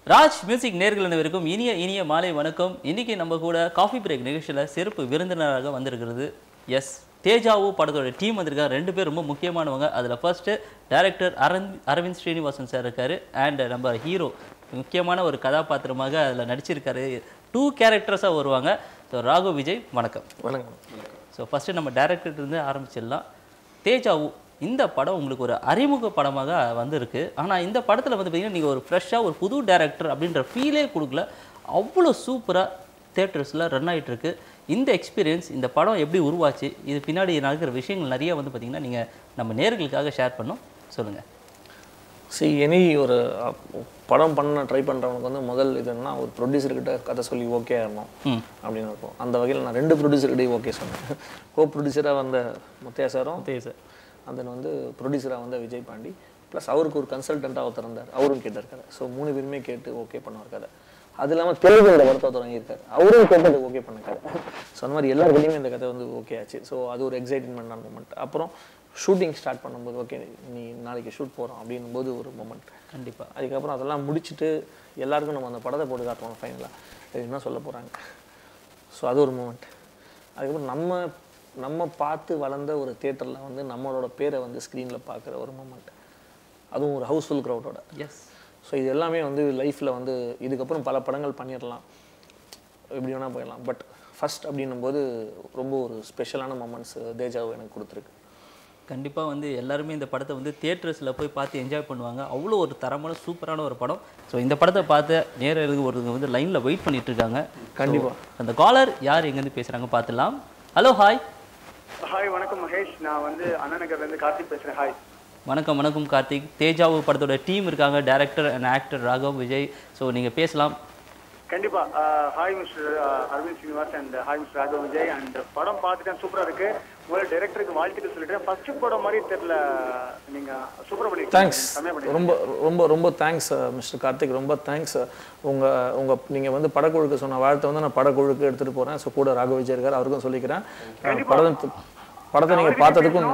Raj music நேர்கள் அனைவருக்கும் இனிய இனிய மாலை வணக்கம் இன்னைக்கு நம்ம கூட காஃபி பிரேக் நிகழ்ச்சியில் சிறப்பு விருந்தினராக வந்திருக்கிறது எஸ் தேஜாவு படத்தோட டீம் வந்திருக்காங்க ரெண்டு பேர் ரொம்ப முக்கியமானவங்க அதில் first director Aravind Aravind Srinivasan sir இருக்காரு அண்ட் நம்ம ஹீரோ முக்கியமான ஒரு கதாபாத்திரமாக அதில் நடிச்சிருக்காரு டூ கேரக்டர்ஸாக வருவாங்க ஸோ ராகு விஜய் வணக்கம் வணக்கம் ஸோ ஃபஸ்ட்டு நம்ம டேரக்டர் இருந்து ஆரம்பிச்சிடலாம் தேஜாவு இந்த படம் உங்களுக்கு ஒரு அறிமுக படமாக வந்திருக்கு ஆனால் இந்த படத்தில் வந்து பார்த்தீங்கன்னா நீங்கள் ஒரு ஃப்ரெஷ்ஷாக ஒரு புது டேரக்டர் அப்படின்ற ஃபீலே கொடுக்கல அவ்வளோ சூப்பராக தேட்டர்ஸில் ரன் ஆயிட்டு இருக்கு இந்த எக்ஸ்பீரியன்ஸ் இந்த படம் எப்படி உருவாச்சு இது பின்னாடி நடக்கிற விஷயங்கள் நிறைய வந்து பார்த்தீங்கன்னா நீங்கள் நம்ம நேர்களுக்காக ஷேர் பண்ணோம் சொல்லுங்கள் சி எனி ஒரு அப், படம் பண்ண ட்ரை பண்ணுறவனுக்கு வந்து முதல் இதுன்னா ஒரு ப்ரொடியூசர்கிட்ட கதை சொல்லி ஓகே ஆகணும் ம் அப்படின்னு இருக்கும் அந்த வகையில் நான் ரெண்டு ப்ரொடியூசர்கிட்டையும் ஓகே சொன்னேன் கோ ப்ரொடியூசராக வந்த முத்தையா சாரும் தேவை சார் அந்த வந்து ப்ரொடியூசராக வந்த விஜய் பாண்டி ப்ளஸ் அவருக்கு ஒரு கன்சல்டண்ட்டாக ஒருத்தர் இருந்தார் அவரும் கேட்டிருக்காரு ஸோ மூணு பேருமே கேட்டு ஓகே பண்ணுவார் கதை அது இல்லாமல் தெலுங்கு இந்த படத்தை தொடங்கியிருக்காரு அவரும் கேட்டது ஓகே பண்ண கதை ஸோ அந்த மாதிரி எல்லாருக்குமே இந்த கதை வந்து ஓகே ஆச்சு ஸோ அது ஒரு எக்ஸைட்மெண்டான மூமெண்ட் அப்புறம் ஷூட்டிங் ஸ்டார்ட் பண்ணும்போது ஓகே நீ நாளைக்கு ஷூட் போகிறோம் அப்படின்னும் போது ஒரு மூமெண்ட் கண்டிப்பாக அதுக்கப்புறம் அதெல்லாம் முடிச்சுட்டு எல்லாருக்கும் நம்ம அந்த படத்தை போட்டு காட்டுவோம் ஃபைனலாக என்ன சொல்ல போகிறாங்க ஸோ அது ஒரு மூமெண்ட் அதுக்கப்புறம் நம்ம நம்ம பார்த்து வளர்ந்த ஒரு தேட்டரில் வந்து நம்மளோட பேரை வந்து ஸ்க்ரீனில் பார்க்குற ஒரு மூமெண்ட் அதுவும் ஒரு ஹவுஸ்ஃபுல் க்ரௌடோட எஸ் ஸோ இது எல்லாமே வந்து லைஃப்பில் வந்து இதுக்கப்புறம் பல படங்கள் பண்ணிடலாம் எப்படி வேணால் போயிடலாம் பட் ஃபஸ்ட் அப்படின்னும் போது ரொம்ப ஒரு ஸ்பெஷலான மூமெண்ட்ஸ் தேஜாவு எனக்கு கொடுத்துருக்கு கண்டிப்பாக வந்து எல்லாருமே இந்த படத்தை வந்து தியேட்டர்ஸில் போய் பார்த்து என்ஜாய் பண்ணுவாங்க அவ்வளோ ஒரு தரமான சூப்பரான ஒரு படம் ஸோ இந்த படத்தை பார்த்து நேரம் ஒருத்தவங்க வந்து லைனில் வெயிட் பண்ணிட்டு இருக்காங்க கண்டிப்பா. So, அந்த காலர் யார் எங்கேருந்து பேசுகிறாங்க பார்த்துலாம் ஹலோ ஹாய் ஹாய் வணக்கம் மகேஷ் நான் வந்து அண்ணா நகர்ல இருந்து கார்த்திக் பேசுறேன் ஹாய் வணக்கம் வணக்கம் கார்த்திக் தேஜாவு படத்தோட டீம் இருக்காங்க director and actor Raghav Vijay so நீங்கள் பேசலாம் கண்டிப்பா hi mister Aravind Srinivas and hi mister Raghav Vijay and படம் பார்த்துட்டேன் சூப்பரா இருக்கு முதல்ல டைரக்டருக்கு வாழ்த்துக்கள் சொல்லிட்டேன் ஃபர்ஸ்ட் படம் மாதிரி தெரியல நீங்க சூப்பரா பண்ணிருக்கீங்க தேங்க்ஸ் செம்மையா பண்ணிருக்கீங்க ரொம்ப ரொம்ப ரொம்ப தேங்க்ஸ் மிஸ்டர் கார்த்திக் ரொம்ப தேங்க்ஸ் உங்கள் உங்கள் நீங்கள் வந்து படக்குழுக்கு சொன்ன வாழ்த்தை வந்து நான் படக்குழுக்கு எடுத்துகிட்டு போகிறேன் ஸோ கூட ராகவ விஜய் இருக்கார் அவருக்கும் சொல்லிக்கிறேன் அஹ் படத்தை படத்தை நீங்கள் பார்த்ததுக்கும்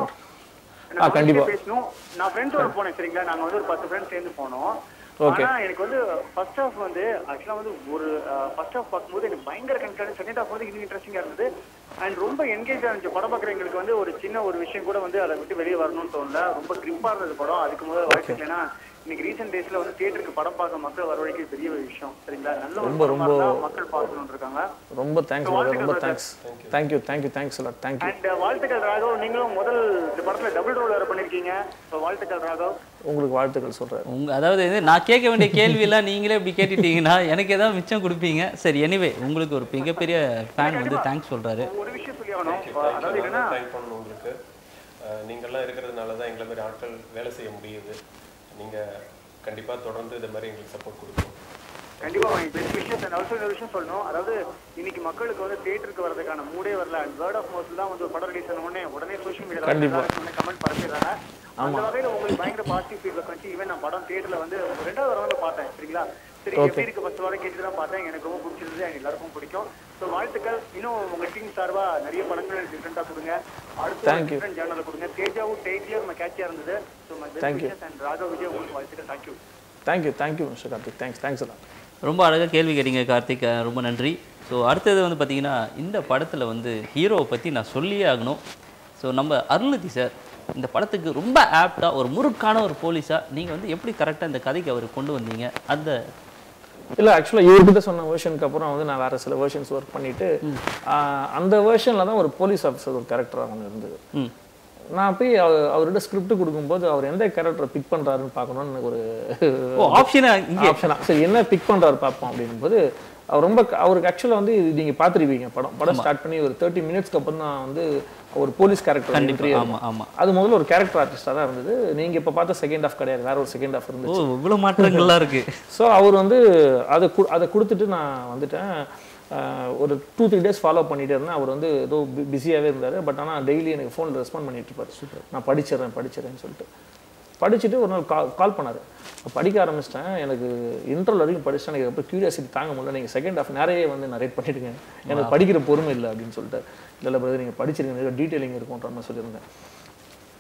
ஆ நான் கண்டிப்பா உங்ககிட்ட பேசணும் நான் ஃப்ரெண்ட்ஸோட போனேன் சரிங்களா நாங்க வந்து ஒரு பத்து ஃப்ரெண்ட்ஸ் சேர்ந்து போனோம் ஆனா எனக்கு வந்து ஃபர்ஸ்ட் ஹாஃப் வந்து ஆக்சுவலா வந்து ஒரு ஃபர்ஸ்ட் ஹாஃப் பார்க்கும்போது எனக்கு பயங்கர கன்சர்ன் செகண்ட் ஹாஃப் வந்து இன்னும் இன்ட்ரெஸ்டிங்கா இருந்தது அண்ட் ரொம்ப என்கேஜ் இருந்துச்சு படம் பார்க்குறவங்களுக்கு வந்து ஒரு சின்ன ஒரு விஷயம் கூட வந்து அதை விட்டு வெளியே வரணும்னு தோணல ரொம்ப கிரிப்பா இருந்தது படம் அதுக்கு முதல்ல வாழ்க்கை ஏன்னா இன்னைக்கு ரீசெண்ட் டேஸ்ல வந்து தியேட்டருக்கு படம் பார்க்க மக்கள் வரவழைக்க பெரிய ஒரு விஷயம் சரிங்களா நல்ல ஒரு ரொம்ப, படமா இருந்தா மக்கள் பார்க்கணும்னு இருக்காங்க ரொம்ப தேங்க்ஸ் ரொம்ப தேங்க்ஸ் தேங்க்யூ தேங்க்யூ தேங்க்ஸ் எல்லாம் தேங்க்யூ அண்ட் வாழ்த்துக்கள் ராகவ் நீங்களும் முதல் இந்த படத்துல டபுள் ரோல் வேற பண்ணிருக்கீங்க So, வாழ்த்துக்கள் ராகவ் உங்களுக்கு வாழ்த்துக்கள் சொல்கிறேன் உங்க அதாவது இது நான் கேட்க வேண்டிய கேள்வியெல்லாம் நீங்களே இப்படி கேட்டுட்டீங்கன்னா எனக்கு ஏதாவது மிச்சம் கொடுப்பீங்க சரி எனிவே உங்களுக்கு ஒரு மிகப்பெரிய ஃபேன் வந்து தேங்க்ஸ் சொல்கிறாரு ஒரு விஷயம் சொல்லி ஆகணும் அதாவது என்னன்னா தேங்க் பண்ணணும் உங்களுக்கு அஹ் நீங்கெல்லாம் இருக்கிறதுனால தான் எங்களை மாதிரி ஆட்கள் வேலை செய்ய முடியுது நீங்கள் கண்டிப்பாக தொடர்ந்து இந்த மாதிரி எங்களுக்கு சப்போர்ட் கொடுக்கணும் கண்டிப்பா பெஸ்ட் விஷயம் நான் also இன்னொரு விஷயம் சொல்லணும் அதாவது இன்னைக்கு மக்களுக்கு வந்து தியேட்டருக்கு வரதுக்கான மூடே வரல அண்ட் வேர்ட் ஆஃப் மவுத் தான் வந்து ஒரு படம் ரிலீஸ் ஆன உடனே உடனே சோஷியல் மீடியால கமெண்ட் பரப்பிடுறாங்க அந்த வகையில உங்களுக்கு பயங்கர பாசிட்டிவ் ஃபீட்பேக் வந்து ஈவன் நான் படம் தியேட்டர்ல வந்து ரெண்டாவது தடவை வந்து பார்த்தேன் சரிங்களா சரி எப்படி இருக்கு ஃபர்ஸ்ட் வாரம் கேட்டு தான் பார்த்தேன் எனக்கு ரொம்ப பிடிச்சிருந்தது and எல்லாருக்கும் பிடிக்கும் ஸோ வாழ்த்துக்கள் இன்னும் உங்க டீம் சார்பா நிறைய படங்கள் டிஃப்ரெண்டா கொடுங்க அடுத்து Thank you. டிஃப்ரெண்ட் ஜேர்னல் கொடுங்க தேஜாவும் டேக்லியும் நம்ம கேட்சியா இருந்தது so my Thank you. Best and Raghav Vijay உங்களுக்கு வாழ்த்துக்கள் thank you thank you thank you mister Karthik thanks thanks எல்லாம் ரொம்ப அழகாக கேள்வி கேட்டீங்க கார்த்திக் அஹ் ரொம்ப நன்றி ஸோ அடுத்தது வந்து பார்த்தீங்கன்னா இந்த படத்தில் வந்து ஹீரோவை பற்றி நான் சொல்லியே ஆகணும் ஸோ நம்ம அருள்நிதி சார் இந்த படத்துக்கு ரொம்ப ஆப்டாக ஒரு முறுக்கான ஒரு போலீஸாக நீங்கள் வந்து எப்படி கரெக்டாக இந்த கதைக்கு அவர் கொண்டு வந்தீங்க அந்த இல்லை ஆக்சுவலாக இவர்கிட்ட சொன்ன வேர்ஷனுக்கு அப்புறம் வந்து நான் வேறு சில வேர்ஷன்ஸ் ஒர்க் பண்ணிட்டு ஆஹ், அந்த வேர்ஷனில் தான் ஒரு போலீஸ் ஆஃபீஸர் ஒரு கேரக்டராக ஒன்று இருந்தது ம் நான் போய் அவர் அவர்கிட்ட ஸ்கிரிப்ட் கொடுக்கும்போது அவர் எந்த கேரக்டரை பிக் பண்ணுறாருன்னு பார்க்கணும்னு எனக்கு ஒரு ஓ ஆப்ஷனாக இங்கே ஆப்ஷனா சரி என்ன பிக் பண்ணுறாரு பார்ப்போம் அப்படிங்கும்போது அவர் ரொம்ப அவருக்கு ஆக்சுவலாக வந்து இது நீங்கள் பார்த்துருப்பீங்க படம் படம் ஸ்டார்ட் பண்ணி ஒரு தேர்ட்டி மினிட்ஸ்க்கு அப்புறம் தான் வந்து ஒரு போலீஸ் கேரக்டர் கண்டிப்பாக ஆமாம் ஆமாம் அது முதல்ல ஒரு கேரக்டர் ஆர்டிஸ்டாக தான் இருந்தது நீங்கள் இப்போ பார்த்த செகண்ட் ஆஃப் கிடையாது வேற ஒரு செகண்ட் ஆஃப் இருந்தது ஓ இவ்வளோ மாற்றங்கள்லாம் இருக்குது ஸோ அவர் வந்து அதை கு அதை கொடுத்துட்டு நான் வந்துட்டேன் ஆஹ் ஒரு டூ த்ரீ டேஸ் ஃபாலோ பண்ணிட்டே இருந்தேன் அவர் வந்து ஏதோ பிஸியாகவே இருந்தார் பட் ஆனால் டெய்லி எனக்கு ஃபோனில் ரெஸ்பாண்ட் பண்ணிட்டு இருப்பார் சூப்பர் நான் படிச்சிடுறேன் படிச்சிடுறேன்னு சொல்லிட்டு படிச்சுட்டு ஒரு நாள் கால் கால் பண்ணார் படிக்க ஆரம்பிச்சிட்டேன் எனக்கு இன்டர்வல் வரைக்கும் படிச்சிட்டேன் எனக்கு எப்போ கியூரியாசிட்டி தாங்க முடியல நீங்கள் செகண்ட் ஆஃப் நிறைய வந்து நரேட் பண்ணிடுங்க எனக்கு படிக்கிற பொறுமை இல்லை அப்படின்னு சொல்லிட்டு இல்லை இல்லை பிரதர் நீங்கள் படிச்சிருங்க நிறைய டீட்டெயிலிங் இருக்கும்ன்ற மாதிரி சொல்லியிருந்தேன்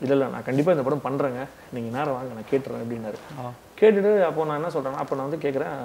இல்லை இல்லை நான் கண்டிப்பாக இந்த படம் பண்ணுறேங்க நீங்கள் நேரம் வாங்க நான் கேட்டுறேன் அப்படின்னாரு கேட்டுட்டு அப்போ நான் என்ன சொல்கிறேன்னா அப்போ நான் வந்து கேட்குறேன்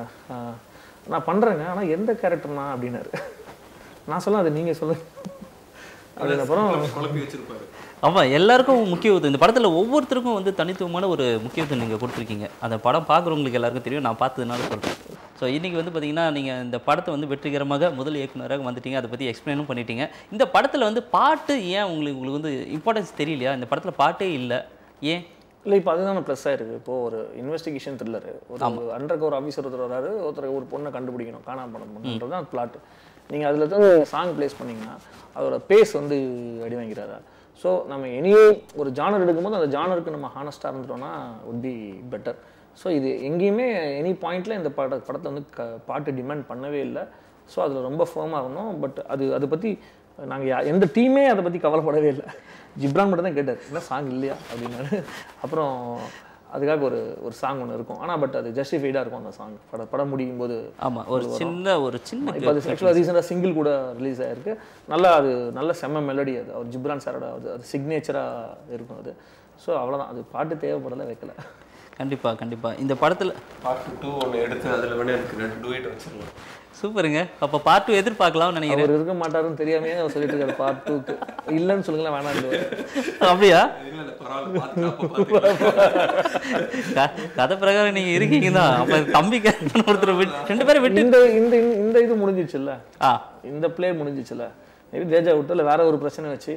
நான் பண்ணுறேங்க ஆனால் எந்த கேரக்டர்னா அப்படின்னாரு நான் சொல்ல அது நீங்கள் சொல்லுங்க அப்படின்ன அப்புறம் குழப்பி வச்சிருப்பாரு ஆமா எல்லாருக்கும் முக்கியத்துவம் இந்த படத்துல ஒவ்வொருத்தருக்கும் வந்து தனித்துவமான ஒரு முக்கியத்துவம் நீங்க கொடுத்துருக்கீங்க அந்த படம் பார்க்குறவங்களுக்கு எல்லாருக்கும் தெரியும் நான் பார்த்ததுனால சொல்றேன் ஸோ இன்னைக்கு வந்து பார்த்தீங்கன்னா நீங்க இந்த படத்தை வந்து வெற்றிகரமாக முதல் இயக்குனராக வந்துட்டீங்க அதை பத்தி எக்ஸ்பிளைனும் பண்ணிட்டீங்க இந்த படத்துல வந்து பாட்டு ஏன் உங்களுக்கு உங்களுக்கு வந்து இம்பார்ட்டன்ஸ் தெரியலையா இந்த படத்துல பாட்டே இல்லை ஏன் இல்லை இப்போ அதுதான் ப்ளஸ் ஆயிருக்கு இப்போ ஒரு இன்வெஸ்டிகேஷன் த்ரில்லர் ஒரு அண்டர் கவர் ஆஃபீஸர் ஒருத்தர் வராரு ஒருத்தர் ஒரு பொண்ணை கண்டுபிடிக்கணும் காணாம பண்ணணுன்றது தான் பிளாட் நீங்கள் அதில் தான் சாங் ப்ளேஸ் பண்ணீங்கன்னா அதோட பேஸ் வந்து அடி வாங்கிறாரா ஸோ நம்ம எனி ஒரு ஜானர் எடுக்கும்போது அந்த ஜானருக்கு நம்ம ஹானஸ்டாக இருந்துட்டோம்னா would be பெட்டர் ஸோ இது எங்கேயுமே எனி பாயிண்ட்ல இந்த பட படத்தை வந்து க பாட்டு டிமாண்ட் பண்ணவே இல்லை ஸோ அதில் ரொம்ப ஃபேமாக இருந்தோம் பட் அது அதை பற்றி நாங்கள் எந்த டீமே அதை பற்றி கவலைப்படவே இல்லை ஜிப்ரான் மட்டும் தான் கேட்டார் என்ன சாங் இல்லையா அப்படின்னாரு அப்புறம் அதுக்காக ஒரு ஒரு சாங் ஒன்று இருக்கும் ஆனால் பட் அது ஜஸ்டிஃபைடாக இருக்கும் அந்த சாங் பட படம் முடியும் போது ஆமா ஒரு சின்ன ஒரு சின்ன இப்போ அது ஆக்சுவலாக ரீசெண்டாக சிங்கிள் கூட ரிலீஸ் ஆயிருக்கு நல்லா அது நல்ல செம்ம மெலடி அது அவர் ஜிப்ரான் சாரோட அது அது சிக்னேச்சராக இருக்கும் அது ஸோ அவ்வளோதான் அது பாட்டு தேவைப்படலை வைக்கல கண்டிப்பா கண்டிப்பா இந்த படத்துல பார்ட் டூ ஒன்று எடுத்து அதில் வேணா எனக்கு ரெண்டு டூயிட் வச்சிடலாம் சூப்பருங்க அப்போ பார்ட் டூ எதிர்பார்க்கலாம்னு நினைக்கிறேன் அவர் இருக்க மாட்டாருன்னு தெரியாமையே அவர் சொல்லிட்டு இருக்காரு பார்ட் டூக்கு இல்லைன்னு சொல்லுங்களேன் வேணாம் அப்படியா இல்லை இல்லை பரவாயில்ல பார்த்து அப்போ பார்த்துக்கலாம் க- கதை பிரகாரம் நீங்க இருக்கீங்க தான் அப்ப தம்பி கேரக்டர் ஒருத்தர் விட்டு ரெண்டு பேரும் விட்டு இந்த இந்த இந்த இது முடிஞ்சிச்சுல்ல ஆ இந்த பிளே முடிஞ்சிச்சுல மேபி தேஜா விட்டு இல்லை வேற ஒரு பிரச்சனை வச்சு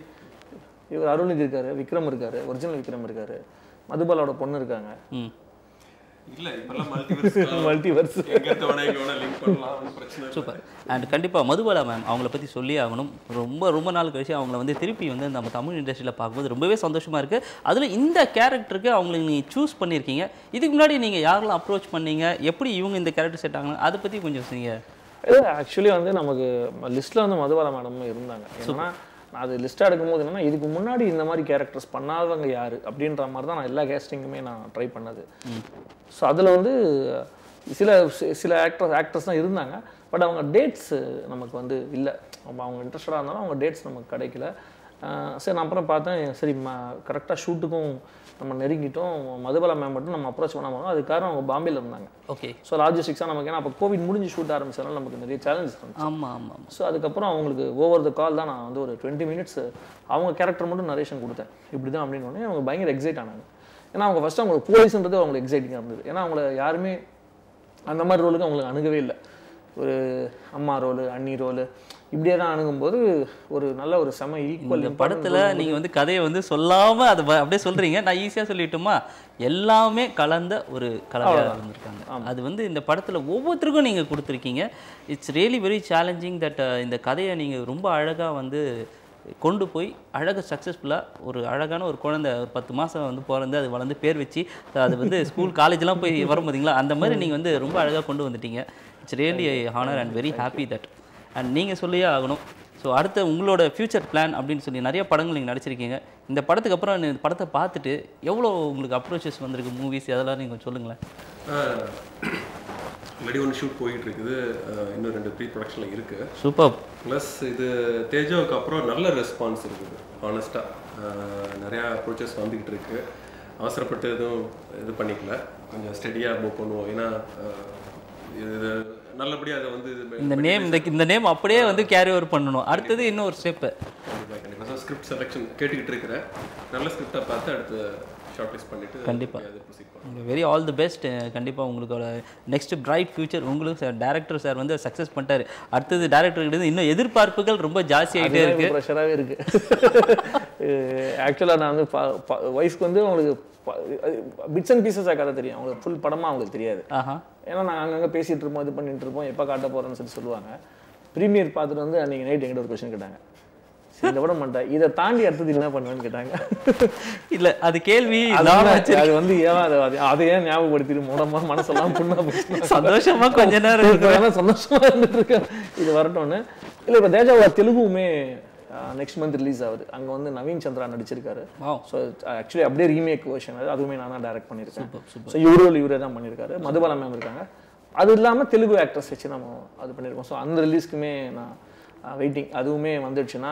இவர் அருள்நிதி இருக்காரு விக்ரம் இருக்காரு ஒரிஜினல் விக்ரம் இருக்காரு மதுபாலாவோட பொண்ணு இருக்காங்க ம் இல்லை இப்போல்லாம் மல்டிவர்ஸ் மல்டிவர்ஸ் எங்கே வேணா எங்கே வேணா லிங்க் பண்ணலாம் ஒன்றும் பிரச்சனை இல்லை சூப்பர் அண்ட் கண்டிப்பாக மதுபாலா மேம் அவங்கள பற்றி சொல்லி ஆகணும் ரொம்ப ரொம்ப நாள் கழிச்சு அவங்கள வந்து திருப்பி வந்து நம்ம தமிழ் இண்டஸ்ட்ரியில் பார்க்கும்போது ரொம்பவே சந்தோஷமாக இருக்குது அதில் இந்த கேரக்டருக்கு அவங்களுக்கு நீங்கள் சூஸ் பண்ணியிருக்கீங்க இதுக்கு முன்னாடி நீங்கள் யாரெல்லாம் அப்ரோச் பண்ணீங்க எப்படி இவங்க இந்த கேரக்டர் செட் ஆகணும் அதை பற்றி கொஞ்சம் நீங்கள் ஆக்சுவலி வந்து நமக்கு லிஸ்ட்டில் வந்து மதுபாலா மேடமும் இருந்தாங்க ஏன்னா நான் அது லிஸ்ட்டாக எடுக்கும்போது என்னன்னா இதுக்கு முன்னாடி இந்த மாதிரி கேரக்டர்ஸ் பண்ணாதவங்க யாரு அப்படின்ற மாதிரி தான் நான் எல்லா கேஸ்டிங்குமே நான் ட்ரை பண்ணது ஸோ அதில் வந்து சில சி- சில ஆக்டர்ஸ் ஆக்டர்ஸ் தான் இருந்தாங்க பட் அவங்க டேட்ஸ் நமக்கு வந்து இல்லை அவங்க இன்ட்ரெஸ்டடாக இருந்தாலும் அவங்க டேட்ஸ் நமக்கு கிடைக்கல ஆஹ் சரி நான் அப்புறம் பார்த்தேன் சரி ம கரெக்டாக ஷூட்டுக்கும் நம்ம நெருங்கிட்டோம் மதுபாலா மேம் மட்டும் நம்ம அப்ரோச் பண்ணாமல் அதுக்கு காரணம் அவங்க பாம்பேல இருந்தாங்க ஓகே ஸோ லாஜிஸ்டிக்ஸாக நமக்கு ஏன்னா அப்போ கோவிட் முடிஞ்சு ஷூட் ஆரம்பிச்சதுனால நமக்கு நிறைய சேலஞ்சஸ் இருந்துச்சு ஆமாம் ஆமாம் ஆமாம் ஸோ அதுக்கப்புறம் அவங்களுக்கு ஓவர் த கால் தான் நான் வந்து ஒரு டுவெண்ட்டி மினிட்ஸ் அவங்க கேரக்டர் மட்டும் நரேஷன் கொடுத்தேன் இப்படி தான் அப்படின்னு உடனே அவங்க பயங்கர எக்ஸைட் ஆனாங்க ஏன்னா அவங்க ஃபஸ்ட்டு அவங்களுக்கு போலீஸ்ன்றது அவங்களுக்கு எக்ஸைட்டிங்காக இருந்தது ஏன்னா அவங்கள யாருமே அந்த மாதிரி ரோலுக்கு அவங்களுக்கு அணுகவே இல்லை ஒரு அம்மா ரோலு அண்ணி ரோலு இப்படியே தான் அணுகும்போது ஒரு நல்ல ஒரு செம ஈக்குவல் இந்த படத்தில் நீங்கள் வந்து கதையை வந்து சொல்லாமல் அதை ப- அப்படியே சொல்கிறீங்க நான் ஈஸியாக சொல்லிட்டுமா எல்லாமே கலந்த ஒரு கலவையாக இருந்திருக்காங்க அது வந்து இந்த படத்தில் ஒவ்வொருத்தருக்கும் நீங்கள் கொடுத்துருக்கீங்க it's really very challenging that இந்த கதையை நீங்கள் ரொம்ப அழகாக வந்து கொண்டு போய் அழகாக சக்ஸஸ்ஃபுல்லாக ஒரு அழகான ஒரு குழந்தை ஒரு பத்து மாதம் வந்து பிறந்து அது வளர்ந்து பேர் வச்சு அது வந்து ஸ்கூல் காலேஜ்லாம் போய் வரும் பார்த்தீங்களா அந்த மாதிரி நீங்கள் வந்து ரொம்ப அழகாக கொண்டு வந்துட்டீங்க it's really honour and very happy that and நீங்கள் சொல்லியே ஆகணும் ஸோ அடுத்த உங்களோட ஃப்யூச்சர் பிளான் அப்படின்னு சொல்லி நிறைய படங்கள் நீங்கள் நடிச்சிருக்கீங்க இந்த படத்துக்கு அப்புறம் இந்த படத்தை பார்த்துட்டு எவ்வளோ உங்களுக்கு அப்ரோச்சஸ் வந்திருக்கு மூவிஸ் அதெல்லாம் நீங்கள் சொல்லுங்களேன் ஆல்ரெடி ஒன்று ஷூட் போயிட்டு இருக்குது அஹ் இன்னும் ரெண்டு ப்ரீ ப்ரொடக்ஷனில் இருக்குது சூப்பர் ப்ளஸ் இது தேஜாவுக்கு அப்புறம் நல்ல ரெஸ்பான்ஸ் இருக்குது ஆனஸ்ட்டாக நிறையா அப்ரோச்சஸ் வந்துக்கிட்டு இருக்கு அவசரப்பட்டு எதுவும் இது பண்ணிக்கல கொஞ்சம் ஸ்டெடியாக மூவ் பண்ணுவோம் ஏன்னா அஹ், இது நல்லபடியாக அதை வந்து இது இந்த நேம் இந்த இந்த நேம் அப்படியே வந்து கேரி ஓவர் பண்ணணும் அடுத்தது இன்னும் ஒரு ஸ்டெப்பு கண்டிப்பாக கண்டிப்பாக ஸோ ஸ்கிரிப்ட் செலெக்ஷன் கேட்டுக்கிட்டு இருக்கிறேன் நல்ல ஸ்கிரிப்டாக பார்த்து அடுத்து ஷார்ட் லிஸ்ட் பண்ணிவிட்டு கண்டிப்பா. அது ப்ரொசீட் பண்ணுவோம் வெரி ஆல் தி பெஸ்ட் கண்டிப்பாக உங்களோட நெக்ஸ்ட் பிரைட் ஃபியூச்சர் உங்களுக்கு சார் டேரக்டர் சார் வந்து சக்ஸஸ் பண்ணிட்டாரு அடுத்தது டேரக்டர் கிட்ட இன்னும் எதிர்பார்ப்புகள் ரொம்ப ஜாஸ்தி ஆகிட்டே இருக்கு ப்ரெஷராகவே இருக்கு ஆக்சுவலாக நான் வந்து ஒய்ஃப்க்கு வந்து அவங்களுக்கு பிட்ஸ் அண்ட் பீசஸாக கதை தெரியும் அவங்களுக்கு ஃபுல் படமாக அவங்களுக்கு தெரியாது ஆஹா ஏன்னா நாங்கள் அங்கங்கே பேசிகிட்டு இருப்போம் இது பண்ணிட்டு இருப்போம் எப்போ காட்ட போகிறோன்னு சொல்லி சொல்லுவாங்க ப்ரீமியர் பார்த்துட்டு வந்து அன்றைக்கி நைட் எங்கிட்ட ஒரு கொஸ்டின் கேட்டாங்க சரி, இந்த படம் பண்ணிட்டேன் இதை தாண்டி அடுத்தது என்ன பண்ணுவேன்னு கேட்டாங்க இல்ல அது கேள்வி அது நான் வந்து- வச்சிருக்கேன். அது வந்து ஏன் அதை அதை- அதை ஏன் ஞாபகப்படுத்திட்டு மூடமா மனசெல்லாம் புண்ணா போச்சு சந்தோஷமா கொஞ்ச நேரம் இப்ப வேணா சந்தோஷமா இருந்துட்டு இருக்கேன் இது வரட்டும்னு இல்ல இப்ப தேஜாவோட தெலுங்குமே நெக்ஸ்ட் மந்த் ரிலீஸ் ஆகுது அங்க வந்து நவீன் சந்திரா நடிச்சிருக்காரு Wow. ஸோ ஆக்சுவலி அப்படியே ரீமேக் வெர்ஷன் அது அதுவுமே நான் தான் டைரக்ட் பண்ணியிருக்கேன் ஸோ இவரோல் இவரே தான் பண்ணியிருக்காரு மதுபாலா மேம் இருக்காங்க அது இல்லாம தெலுங்கு ஆக்ட்ரஸ் வச்சு நம்ம அது பண்ணியிருக்கோம் ஸோ அந்த ரிலீஸ்க்குமே நான் வெயிட்டிங் அதுவுமே வந்துடுச்சுன்னா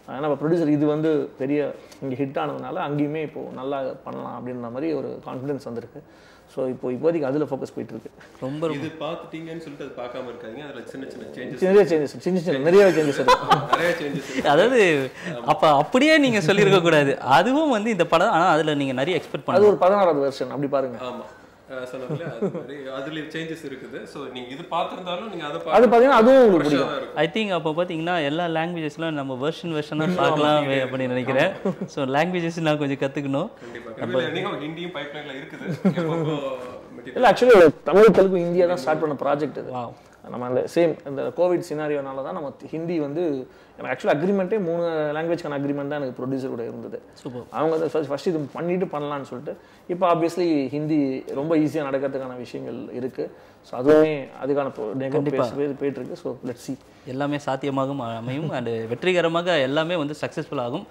ஏன்னா ப்ரொடியூசர் இது வந்து பெரிய இங்கே ஹிட் ஆனதுனால அங்கேயுமே இப்போது நல்லா பண்ணலாம் அப்படின்ற மாதிரி ஒரு கான்ஃபிடன்ஸ் வந்திருக்கு ஸோ இப்போ இப்போதைக்கு அதில் ஃபோக்கஸ் போயிட்டு இருக்கு ரொம்ப இது பார்த்துட்டீங்கன்னு சொல்லிட்டு அது பார்க்காம இருக்காதீங்க அதுல சின்ன சின்ன சேஞ்சஸ் நிறைய சேஞ்சஸ் சின்ன சின்ன நிறைய சேஞ்சஸ் இருக்கு நிறைய சேஞ்சஸ் அதாவது அப்ப அப்படியே நீங்க சொல்லியிருக்க கூடாது அதுவும் வந்து இந்த படம் ஆனா அதுல நீங்க நிறைய எக்ஸ்பெக்ட் அது பண்ணலாம் ஒரு பதினாறாவது வெர்ஷன் அப்படி பாருங்க ஆமா அஹ் சொன்னதுல அது மாதிரி அதுல சேஞ்சஸ் இருக்குது ஸோ நீங்க இது பார்த்திருந்தாலும் நீங்க அதை அது பார்த்தீங்கன்னா அதுவும் உங்களுக்கு ஃப்ரெஷ்ஷாக பிடிக்கும் தான் இருக்கும் ஐ திங்க் அப்போ பார்த்தீங்கன்னா எல்லா லாங்குவேஜஸ்லாம் நம்ம வெர்ஷன் வெர்ஷனாக பார்க்கலாம் அப்படின்னு நினைக்கிறேன் ஸோ லாங்குவேஜஸ் நான் கொஞ்சம் கற்றுக்கணும் கண்டிப்பா கண்டிப்பா நீங்க ஹிந்தியும் பைப்லைன்ல இருக்குது எப்பப்போ material இல்லை ஆக்சுவலி தமிழ் தெலுங்கு இந்தியா தான் ஸ்டார்ட் பண்ண ப்ராஜெக்ட் இது Wow. நம்ம அந்த சேம் இந்த கோவிட் சினாரியோனால தான் நம்ம ஹிந்தி வந்து எனக்கு ஆக்சுவலி அக்ரிமெண்ட்டே மூணு லாங்குவேஜ்க்கான அக்ரிமெண்ட் தான் எனக்கு ப்ரொடியூசர் கூட இருந்தது சூப்பர் அவங்க வந்து ஃபர்ஸ்ட் இது பண்ணிட்டு பண்ணலாம்னு சொல்லிட்டு இப்போ ஆப்வியஸ்லி ஹிந்தி ரொம்ப ஈஸியாக நடக்கிறதுக்கான விஷயங்கள் இருக்கு ஸோ அதுவுமே அதுக்கான pro- கண்டிப்பா. பேச- போயிட்டு இருக்கு ஸோ லெட் சி எல்லாமே சாத்தியமாகும் அமையும் அண்ட் வெற்றிகரமாக எல்லாமே வந்து சக்ஸஸ்ஃபுல் ஆகும்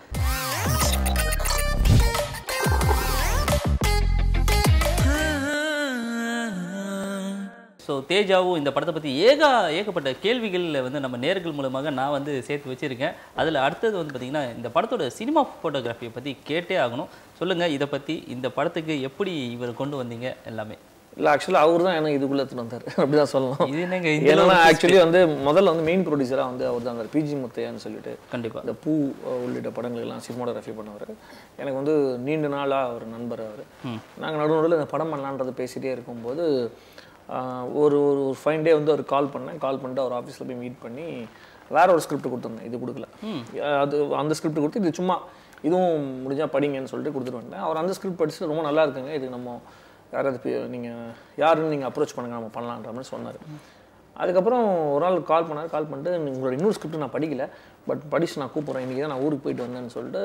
ஸோ தேஜாவும் இந்த படத்தை பற்றி ஏகா ஏகப்பட்ட கேள்விகளில் வந்து நம்ம நேர்கள் மூலமாக நான் வந்து சேர்த்து வச்சுருக்கேன் அதில் அடுத்தது வந்து பார்த்திங்கன்னா இந்த படத்தோட சினிமா ஃபோட்டோகிராஃபியை பற்றி கேட்டே ஆகணும் சொல்லுங்கள் இதை பற்றி இந்த படத்துக்கு எப்படி இவர் கொண்டு வந்தீங்க எல்லாமே இல்லை ஆக்சுவலாக அவர் தான் எனக்கு இதுக்குள்ளே எடுத்துட்டு வந்தார் அப்படிதான் சொல்லலாம் இது என்னங்க இந்த ஏன்னா அளவுக்கு ஆக்சுவலி வந்து முதல்ல வந்து மெயின் ப்ரொடியூசராக வந்து அவர் தான் இருந்தார் பிஜி முத்தையான்னு சொல்லிட்டு கண்டிப்பாக இந்த பூ அஹ், உள்ளிட்ட படங்கள் எல்லாம் சினிமோட்டோகிராஃபி பண்ணவர் எனக்கு வந்து நீண்ட நாளாக ஒரு நண்பர் அவர் நாங்கள் நடுநடுவில் இந்த படம் பண்ணலான்றது பேசிகிட்டே இருக்கும்போது ஆஹ், ஒரு ஒரு ஃபைன் டே வந்து அவர் கால் பண்ணேன் கால் பண்ணிட்டு அவர் ஆஃபீஸில் போய் மீட் பண்ணி வேற ஒரு ஸ்கிரிப்ட் கொடுத்துருந்தேன் இது கொடுக்கல அஹ், அது அந்த ஸ்கிரிப்ட் கொடுத்து இது சும்மா இதுவும் முடிஞ்சா படிங்கன்னு சொல்லிட்டு கொடுத்துட்டு வந்தேன் அவர் அந்த ஸ்கிரிப்ட் படிச்சுட்டு ரொம்ப நல்லா இருக்குங்க இதுக்கு நம்ம யாராவது நீங்கள் யாருன்னு நீங்கள் அப்ரோச் பண்ணுங்க நம்ம பண்ணலான்ற மாதிரி சொன்னார் அதுக்கப்புறம் ஒரு நாள் கால் பண்ணார் கால் பண்ணிட்டு உங்களோட இன்னொரு ஸ்கிரிப்ட் நான் படிக்கல பட் படிச்சு நான் கூப்பிட்றேன் இன்றைக்கி தான் நான் ஊருக்கு போயிட்டு வந்தேன்னு சொல்லிட்டு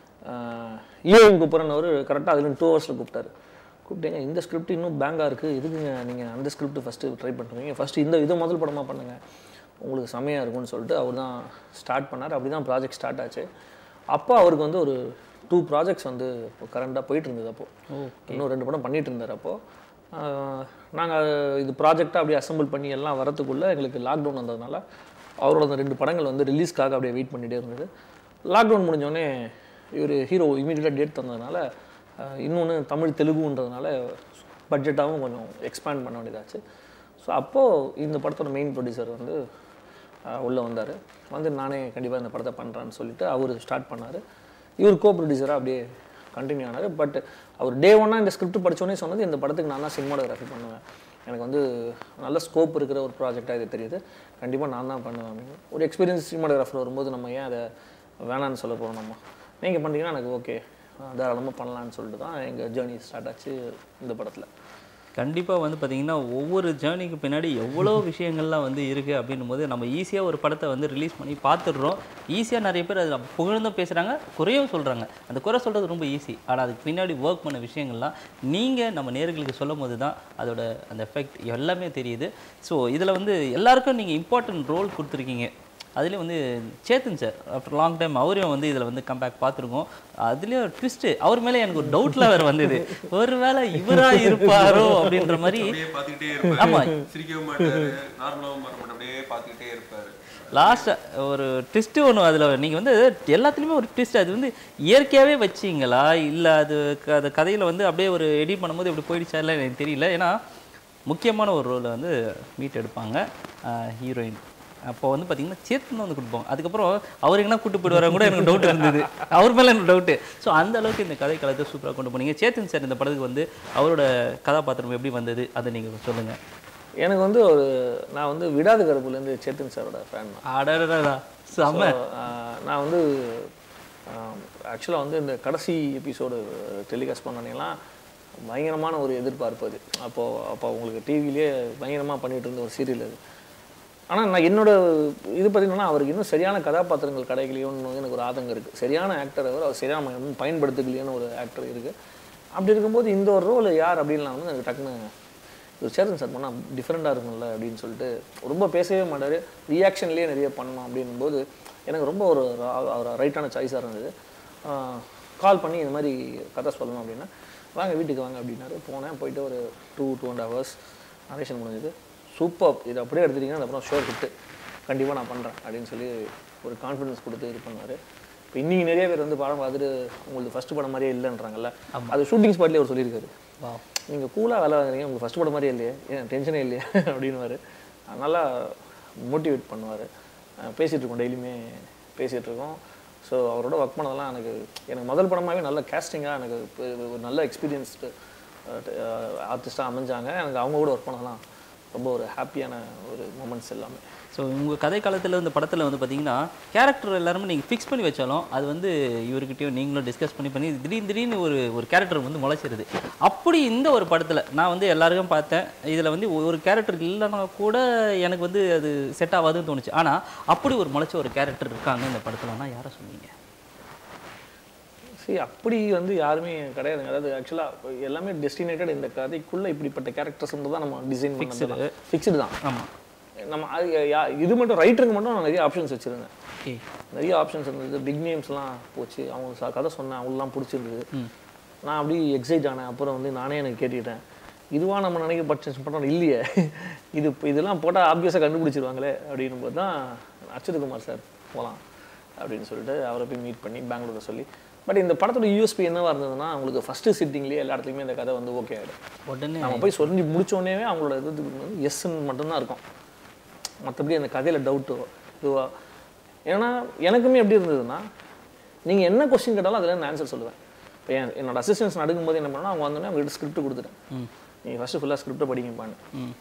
ஈவினிங் கூப்பிட்றேன்னு அவர் கரெக்டாக அதில் டூ ஹவர்ஸில் கூப்பிட்டாரு கூப்பிட்டேங்க இந்த ஸ்கிரிப்ட் இன்னும் பேங்காக இருக்குது எதுக்குங்க நீங்கள் அந்த ஸ்கிரிப்ட் ஃபஸ்ட்டு ட்ரை பண்ணுறீங்க ஃபஸ்ட்டு இந்த இதை முதல் படமாக பண்ணுங்க உங்களுக்கு செமையாக இருக்கும்னு சொல்லிட்டு அவர் தான் ஸ்டார்ட் பண்ணார் அப்படி தான் ப்ராஜெக்ட் ஸ்டார்ட் ஆச்சு அப்போ அவருக்கு வந்து ஒரு டூ ப்ராஜெக்ட்ஸ் வந்து இப்போ கரண்டாக போயிட்டு இருந்தது அப்போது இன்னும் ரெண்டு படம் பண்ணிட்டு இருந்தார் அப்போது நாங்கள் இது ப்ராஜெக்டாக அப்படியே அசெம்பிள் பண்ணி எல்லாம் வரத்துக்குள்ளே எங்களுக்கு லாக்டவுன் வந்ததுனால அவரோட அந்த ரெண்டு படங்கள் வந்து ரிலீஸ்க்காக அப்படியே வெயிட் பண்ணிகிட்டே இருந்தது லாக்டவுன் முடிஞ்சோடனே இவர் ஹீரோ இமீடியட்டாக டேட் தந்ததுனால இன்னொன்று தமிழ் தெலுங்குன்றதுனால பட்ஜெட்டாகவும் கொஞ்சம் எக்ஸ்பேண்ட் பண்ண வேண்டியதாச்சு ஸோ அப்போது இந்த படத்தோட மெயின் ப்ரொடியூசர் வந்து உள்ளே வந்தார் வந்து நானே கண்டிப்பாக இந்த படத்தை பண்ணுறேன்னு சொல்லிட்டு அவர் ஸ்டார்ட் பண்ணார் இவர் கோ ப்ரொடியூசராக அப்படியே கண்டினியூ ஆனார் பட் அவர் டே ஒன்னாக இந்த ஸ்கிரிப்ட் படிச்சோன்னே சொன்னது இந்த படத்துக்கு நான் தான் சினிமாட்டோகிராஃபி பண்ணுவேன் எனக்கு வந்து நல்ல ஸ்கோப் இருக்கிற ஒரு ப்ராஜெக்டாக இது தெரியுது கண்டிப்பாக நான் தான் பண்ணுவேன் அப்படின்னு ஒரு எக்ஸ்பீரியன்ஸ் சினிமாட்டோகிராஃபர் வரும்போது நம்ம ஏன் அதை வேணான்னு சொல்ல போகிறோம் நம்ம நீங்கள் பண்ணுறீங்கன்னா எனக்கு ஓகே தாராளமாக பண்ணலான்னு சொல்லிட்டு தான் எங்கள் ஜேர்னி ஸ்டார்ட் ஆச்சு இந்த படத்தில் கண்டிப்பாக வந்து பார்த்தீங்கன்னா ஒவ்வொரு ஜேர்னிக்கு பின்னாடி எவ்வளோ விஷயங்கள்லாம் வந்து இருக்குது அப்படின்னும் போது நம்ம ஈஸியாக ஒரு படத்தை வந்து ரிலீஸ் பண்ணி பார்த்துடுறோம் ஈஸியாக நிறைய பேர் அது புகழ்ந்தும் பேசுகிறாங்க குறையும் சொல்கிறாங்க அந்த குறை சொல்கிறது ரொம்ப ஈஸி ஆனால் அதுக்கு பின்னாடி ஒர்க் பண்ண விஷயங்கள்லாம் நீங்கள் நம்ம நேர்களுக்கு சொல்லும் போது தான் அதோட அந்த எஃபெக்ட் எல்லாமே தெரியுது ஸோ இதில் வந்து எல்லாருக்கும் நீங்கள் இம்பார்ட்டன்ட் ரோல் கொடுத்துருக்கீங்க அதுலேயும் வந்து Chetan sir after long time அவரையும் வந்து இதில் வந்து கம்பேக் பார்த்துருக்கோம் அதுலேயும் ட்விஸ்ட்டு அவர் மேலே எனக்கு ஒரு டவுட்லாம் வேறு வந்தது ஒருவேளை இவராக இருப்பாரோ அப்படின்ற மாதிரி அப்படியே பார்த்துக்கிட்டே ஆமா. இருப்பாரு சிரிக்கவும் மாட்டாரு நார்மலாகவும் மாற மாட்டாரு அப்படியே பார்த்துக்கிட்டே இருப்பாரு லாஸ்ட்டாக ஒரு ட்விஸ்ட்டு ஒன்று அதில் நீங்கள் வந்து எல்லாத்துலேயுமே ஒரு ட்விஸ்ட் அது வந்து இயற்கையாகவே வச்சிங்களா இல்லை அது க- அந்த கதையில் வந்து அப்படியே ஒரு எடிட் பண்ணும்போது இப்படி போயிடுச்சா இல்லை எனக்கு தெரியல ஏன்னா முக்கியமான ஒரு ரோலை வந்து மீட் எடுப்பாங்க ஹீரோயின் அப்போ வந்து பார்த்தீங்கன்னா சேத்தன் வந்து கொடுப்பாங்க அதுக்கப்புறம் அவர் எங்கன்னா கூட்டு போயிட்டு வர கூட எனக்கு டவுட் இருந்தது அவர் மேலே எனக்கு டவுட்டு ஸோ அந்த அளவுக்கு இந்த கதை களத்தை சூப்பராக கொண்டு போனீங்க சேத்தன் சார் இந்த படத்துக்கு வந்து அவரோட கதாபாத்திரம் எப்படி வந்தது அதை நீங்கள் சொல்லுங்கள் எனக்கு வந்து ஒரு நான் வந்து விடாத கருப்புலேருந்து சேத்தன் சாரோட ஃபேன் தான் அடடடா செம்ம So, ஆஹ், நான் வந்து ஆக்சுவலாக வந்து இந்த கடைசி எபிசோடு டெலிகாஸ்ட் பண்ணலாம் பயங்கரமான ஒரு எதிர்பார்ப்பு அது அப்போது அப்போ உங்களுக்கு டிவிலேயே பயங்கரமாக பண்ணிட்டு இருந்த ஒரு சீரியல் அது ஆனால் நான் என்னோட இது பார்த்தீங்கன்னா அவருக்கு இன்னும் சரியான கதாபாத்திரங்கள் கிடைக்கலையோன்னு வந்து எனக்கு ஒரு ஆதங்கம் இருக்குது சரியான ஆக்டர் அவர் அவர் சரியான ம- பயன்படுத்திக்கலையோன்னு ஒரு ஆக்டர் இருக்குது அப்படி இருக்கும்போது இந்த ஒரு ரோல் யார் அப்படின்லாம் வந்து எனக்கு டக்குன்னு ஒரு சேரன் சார் பண்ணால் டிஃப்ரெண்ட்டாக இருக்கும்ல அப்படின்னு சொல்லிட்டு ரொம்ப பேசவே மாட்டார் ரியாக்ஷன்லேயே நிறைய பண்ணணும் அப்படின்போது எனக்கு ரொம்ப ஒரு ரா- ஒரு ரைட்டான சாய்ஸாக இருந்தது கால் பண்ணி இந்த மாதிரி கதை சொல்லணும் அப்படின்னா வாங்க வீட்டுக்கு வாங்க அப்படின்னாரு போனேன் போயிட்டு ஒரு two two and hours narration முடிஞ்சது சூப்பர் இது அப்படியே எடுத்துட்டீங்கன்னா அப்புறம் ஷோர் ஹிட்டு கண்டிப்பாக நான் பண்ணுறேன் அப்படின்னு சொல்லி ஒரு கான்ஃபிடன்ஸ் கொடுத்து இது பண்ணார் இப்போ இன்னைக்கு நிறைய பேர் வந்து படம் பார்த்துட்டு உங்களுக்கு ஃபர்ஸ்ட் படம் மாதிரியே இல்லைன்றாங்கல்ல அது ஷூட்டிங் ஸ்பாட்லேயே அவர் சொல்லியிருக்காரு வா நீங்கள் கூலாக வேலை வாங்குறீங்க உங்களுக்கு ஃபஸ்ட் படம் மாதிரியே இல்லையே ஏன் டென்ஷனே இல்லையே அப்படின்னுவாரு நல்லா மோட்டிவேட் பண்ணுவார் பேசிகிட்டு இருக்கோம் டெய்லியுமே பேசிகிட்டு இருக்கோம் ஸோ அவரோட ஒர்க் பண்ணதெல்லாம் எனக்கு எனக்கு முதல் படமாகவே நல்ல கேஸ்டிங்காக எனக்கு இப்ப ஒரு நல்ல எக்ஸ்பீரியன்ஸ்டு ஆர்டிஸ்ட்டாக அமைஞ்சாங்க எனக்கு அவங்க கூட ஒர்க் பண்ணதெல்லாம் ரொம்ப ஒரு ஹாப்பியான ஒரு மூமெண்ட்ஸ் எல்லாமே ஸோ உங்கள் கதை காலத்தில் இந்த படத்தில் வந்து பார்த்தீங்கன்னா கேரக்டர் எல்லாருமே நீங்கள் ஃபிக்ஸ் பண்ணி வச்சாலும் அது வந்து இவர்கிட்டயும் நீங்களும் டிஸ்கஸ் பண்ணி பண்ணி திடீர்னு திடீர்னு ஒரு ஒரு கேரக்டர் வந்து முளைச்சிருது அப்படி இந்த ஒரு படத்தில் நான் வந்து எல்லாருக்கும் பார்த்தேன் இதில் வந்து ஒரு கேரக்டர் இல்லைன்னா கூட எனக்கு வந்து அது செட் ஆகாதுன்னு தோணுச்சு ஆனால் அப்படி ஒரு முளைச்ச ஒரு கேரக்டர் இருக்காங்க இந்த படத்துலனா யாரை சொன்னீங்க சரி அப்படி வந்து யாருமே கிடையாதுங்க அதாவது ஆக்சுவலாக எல்லாமே டெஸ்டினேட்டட் இந்த கதைக்குள்ளே இப்படிப்பட்ட கேரக்டர்ஸ் தான் நம்ம டிசைன் பண்ணது ஃபிக்ஸ்டு தான் ஆமாம் நம்ம அது யா- இது மட்டும் ரைட்டருக்கு மட்டும் நான் நிறைய ஆப்ஷன்ஸ் வச்சுருந்தேன் ஓகே நிறைய ஆப்ஷன்ஸ் இருந்தது பிக் நேம்ஸ்லாம் போச்சு அவங்க ச- கதை சொன்னேன் அவங்களாம் பிடிச்சிருந்தது நான் அப்படி எக்ஸைட் ஆனேன் அப்புறம் வந்து நானே எனக்கு கேட்டுக்கிட்டேன் இதுவா நம்ம நினைக்க பட்சம் படம் இல்லையே இது இப்போ இதெல்லாம் போட்டால் ஆப்வியஸாக கண்டுபிடிச்சிருவாங்களே அப்படின்னும் போது தான் அச்சுதகுமார் சார் போகலாம் அப்படின்னு சொல்லிட்டு அவரை போய் மீட் பண்ணி பெங்களூரை சொல்லி பட் இந்த படத்தோட யூஎஸ்பி என்னவா இருந்ததுன்னா அவங்களுக்கு ஃபஸ்ட்டு சிட்டிங்லேயே எல்லா இடத்துலையுமே இந்த கதை வந்து ஓகே ஆகிடும் உடனே நம்ம போய் சொல்லி முடிச்சோடனே அவங்களோட இது வந்து எஸ்ன்னு மட்டும்தான் இருக்கும் மற்றபடி அந்த கதையில் டவுட்டோ இதுவா ஏன்னா எனக்குமே எப்படி இருந்ததுன்னா நீங்கள் என்ன கொஸ்டின் கேட்டாலும் அதில் நான் ஆன்சர் சொல்லுவேன் இப்போ என் என்னோட அசிஸ்டன்ஸ் நடக்கும்போது என்ன பண்ணா அவங்க வந்தோடனே அவங்ககிட்ட ஸ்கிரிப்ட் கொடுத்துட்டேன் நீங்கள் ஃபஸ்ட்டு ஃபுல்லாக ஸ்கிரிப்டை படிங்கப்பான்னு ம்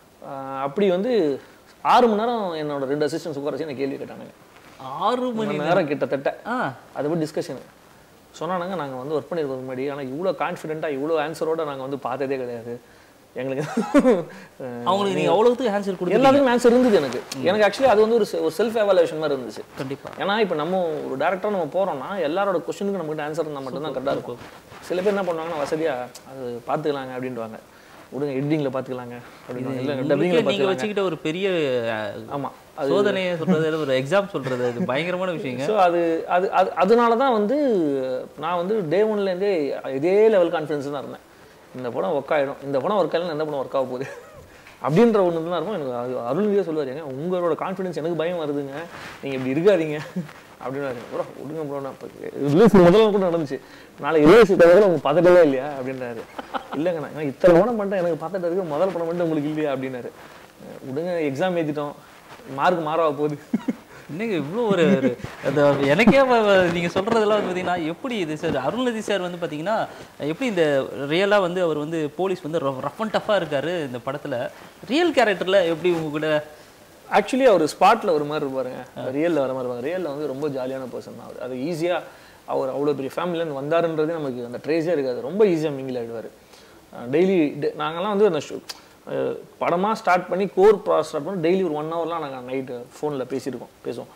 ஆஹ் அப்படி வந்து ஆறு மணி நேரம் என்னோட ரெண்டு அசிஸ்டன்ஸ் உட்கார வச்சு எனக்கு கேள்வி கேட்டானுங்க ஆறு மணி மணி நேரம் கிட்டத்தட்ட ஆ அதை பற்றி டிஸ்கஷனு சொன்னானுங்க நாங்கள் வந்து ஒர்க் பண்ணியிருக்கோம் முன்னாடி ஆனால் இவ்வளோ கான்ஃபிடென்ட்டாக இவ்வளோ ஆன்சரோட நாங்கள் வந்து பார்த்ததே கிடையாது எங்களுக்கு அஹ் அவங்களுக்கு நீங்கள் அவ்வளோத்துக்கு ஆன்சர் கொடுத்து எல்லாத்துக்கும் ஆன்சர் இருந்தது எனக்கு எனக்கு ஆக்சுவலி அது வந்து ஒரு se- ஒரு செல்ஃப் எவாலுவேஷன் மாதிரி இருந்துச்சு கண்டிப்பாக ஏன்னா இப்போ நம்ம ஒரு டேரக்டராக நம்ம போகிறோம்னா எல்லாரோட கொஸ்டினுக்கு நம்மகிட்ட ஆன்சர் இருந்தால் மட்டும்தான் கரெக்டாக இருக்கும் சில பேர் என்ன பண்ணுவாங்கன்னா வசதியாக அது பார்த்துக்கலாங்க அப்படின்வாங்க விடுங்க எடிட்டிங்கில் பார்த்துக்கலாங்க அப்படின்னு இல்லை டப்பிங்கில் நீங்க பார்த்துக்கலாங்க வச்சுக்கிட்ட ஒரு பெரிய அஹ், ஆமாம் சோதனையை சொல்றது ஒரு எக்ஸாம் சொல்றது அது பயங்கரமான விஷயங்க ஸோ அது அது அது அதனால தான் வந்து நான் வந்து டே ஒன்லேருந்தே இதே லெவல் கான்ஃபிடன்ஸ் தான் இருந்தேன் இந்த படம் ஒர்க் ஆகிடும் இந்த படம் ஒர்க் ஆகலாம் எந்த படம் ஒர்க் ஆக போகுது அப்படின்ற ஒன்று தான் இருக்கும் எனக்கு அது அருள்வியே சொல்லுவார் ஏங்க உங்களோட கான்ஃபிடன்ஸ் எனக்கு பயம் வருதுங்க நீங்கள் இப்படி இருக்காதீங்க அப்படின்னு ப்ரோ விடுங்க ப்ரோ நான் ரிலீஸ் முதல்ல கூட நடந்துச்சு நாளைக்கு ரிலீஸ் தவிர உங்களுக்கு பதட்டவே இல்லையா அப்படின்றாரு இல்லைங்க நான் ஏன்னா இத்தனை படம் பண்ணிட்டேன் எனக்கு பதட்டம் இருக்கு முதல் படம் மட்டும் உங்களுக்கு இல்லையா அப்படின்னாரு விடுங்க எக்ஸாம் எழுதிட்டோம் மார்க் மாறாக போகுது என்னங்க இவ்வளோ ஒரு ஒரு அந்த எனக்கே வ- வ- நீங்க சொல்றதெல்லாம் வந்து பார்த்தீங்கன்னா எப்படி இது சார் அருள்நிதி சார் வந்து பார்த்தீங்கன்னா எப்படி இந்த ரியலாக வந்து அவர் வந்து போலீஸ் வந்து ரஃப் அண்ட் டஃப்பாக இருக்காரு இந்த படத்துல ரியல் கேரக்டர்ல எப்படி உங்க கூட ஆக்சுவலி அவர் ஸ்பாட்டில் ஒரு மாதிரி இருப்பாருங்க ரியலில் வர மாதிரி இருப்பாங்க ரியலில் வந்து ரொம்ப ஜாலியான பர்சன் தான் அவர் அது ஈஸியாக அவர் அவ்வளோ பெரிய ஃபேமிலியிலேருந்து வந்தாருன்றதே நமக்கு அந்த ட்ரேஸே இருக்காது ரொம்ப ஈஸியாக மிங்கில் ஆகிடுவார் டெய்லி நாங்கள்லாம் வந்து அந்த ஷூ படமாக ஸ்டார்ட் பண்ணி கோர் ப்ராசஸ் ஸ்டார்ட் பண்ணி டெய்லி ஒரு ஒன் ஹவர்லாம் நாங்கள் நைட்டு ஃபோனில் பேசியிருக்கோம் பேசுவோம்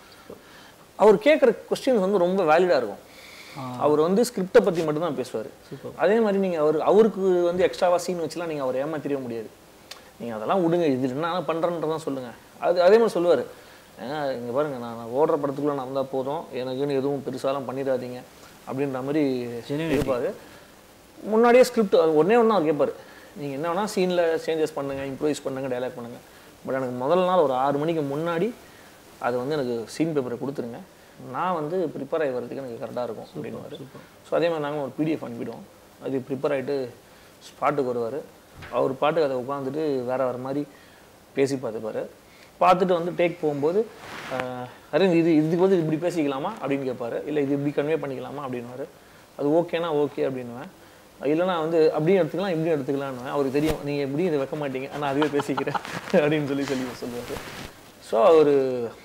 அவர் கேட்குற கொஸ்டின்ஸ் வந்து ரொம்ப வேலிடாக இருக்கும் அவர் வந்து ஸ்கிரிப்டை பற்றி மட்டும்தான் பேசுவார் அதே மாதிரி நீங்கள் அவர் அவருக்கு வந்து எக்ஸ்ட்ராவாக சீன் வச்சுலாம் நீங்கள் அவர் ஏமாத்திரவே முடியாது நீங்கள் அதெல்லாம் விடுங்க இது என்ன பண்ணுறன்றதான் சொல்லுங்கள் அது அதே மாதிரி சொல்லுவார் ஏங்க இங்கே பாருங்க நான் நான் ஓடுற படத்துக்குள்ளே நான் இருந்தால் போதும் எனக்குன்னு எதுவும் பெருசாலாம் பண்ணிடாதீங்க அப்படின்ற மாதிரி இருப்பார் முன்னாடியே ஸ்கிரிப்ட் ஒன்றே ஒன்று அவர் கேட்பார் நீங்கள் என்ன வேணால் சீனில் சேஞ்சஸ் பண்ணுங்கள் இம்ப்ரூவைஸ் பண்ணுங்கள் டைலாக் பண்ணுங்கள் பட் எனக்கு முதல் நாள் ஒரு ஆறு மணிக்கு முன்னாடி அது வந்து எனக்கு சீன் பேப்பரை கொடுத்துருங்க நான் வந்து ப்ரிப்பேர் ஆகி வரதுக்கு எனக்கு கரெக்டாக இருக்கும் அப்படின்னுவார் ஸோ அதே மாதிரி நாங்கள் ஒரு பிடிஎஃப் அனுப்பிடுவோம் அது ப்ரிப்பேர் ஆகிட்டு ஸ்பாட்டுக்கு வருவார் அவர் பாட்டுக்கு அதை உட்காந்துட்டு வேற வேறு மாதிரி பேசி பார்த்துப்பாரு பார்த்துட்டு வந்து டேக் போகும்போது ஆஹ், அரவிந்த் இது இதுக்கு வந்து இப்படி பேசிக்கலாமா அப்படின்னு கேட்பாரு இல்லை இது இப்படி கன்வே பண்ணிக்கலாமா அப்படின்னுவாரு அது ஓகேனா ஓகே அப்படின்னுவேன் இல்லைனா வந்து அப்படியும் எடுத்துக்கலாம் இப்படியும் எடுத்துக்கலான்னு அவருக்கு தெரியும் நீங்கள் எப்படியும் இதை வைக்க மாட்டீங்க ஆனால் அதுவே பேசிக்கிறேன் அப்படின்னு சொல்லி சொல்லி சொல்லுவார் ஸோ அவர்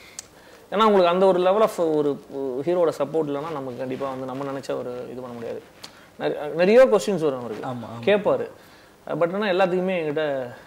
ஏன்னா உங்களுக்கு அந்த ஒரு லெவல் ஆஃப் ஒரு ஹீரோட சப்போர்ட் இல்லைன்னா நமக்கு கண்டிப்பாக வந்து நம்ம நினச்ச ஒரு இது பண்ண முடியாது நிறைய- நிறைய கொஸ்டின்ஸ் வரும் அவருக்கு ஆமா, கேட்பாரு பட் ஆனால் எல்லாத்துக்குமே என்கிட்ட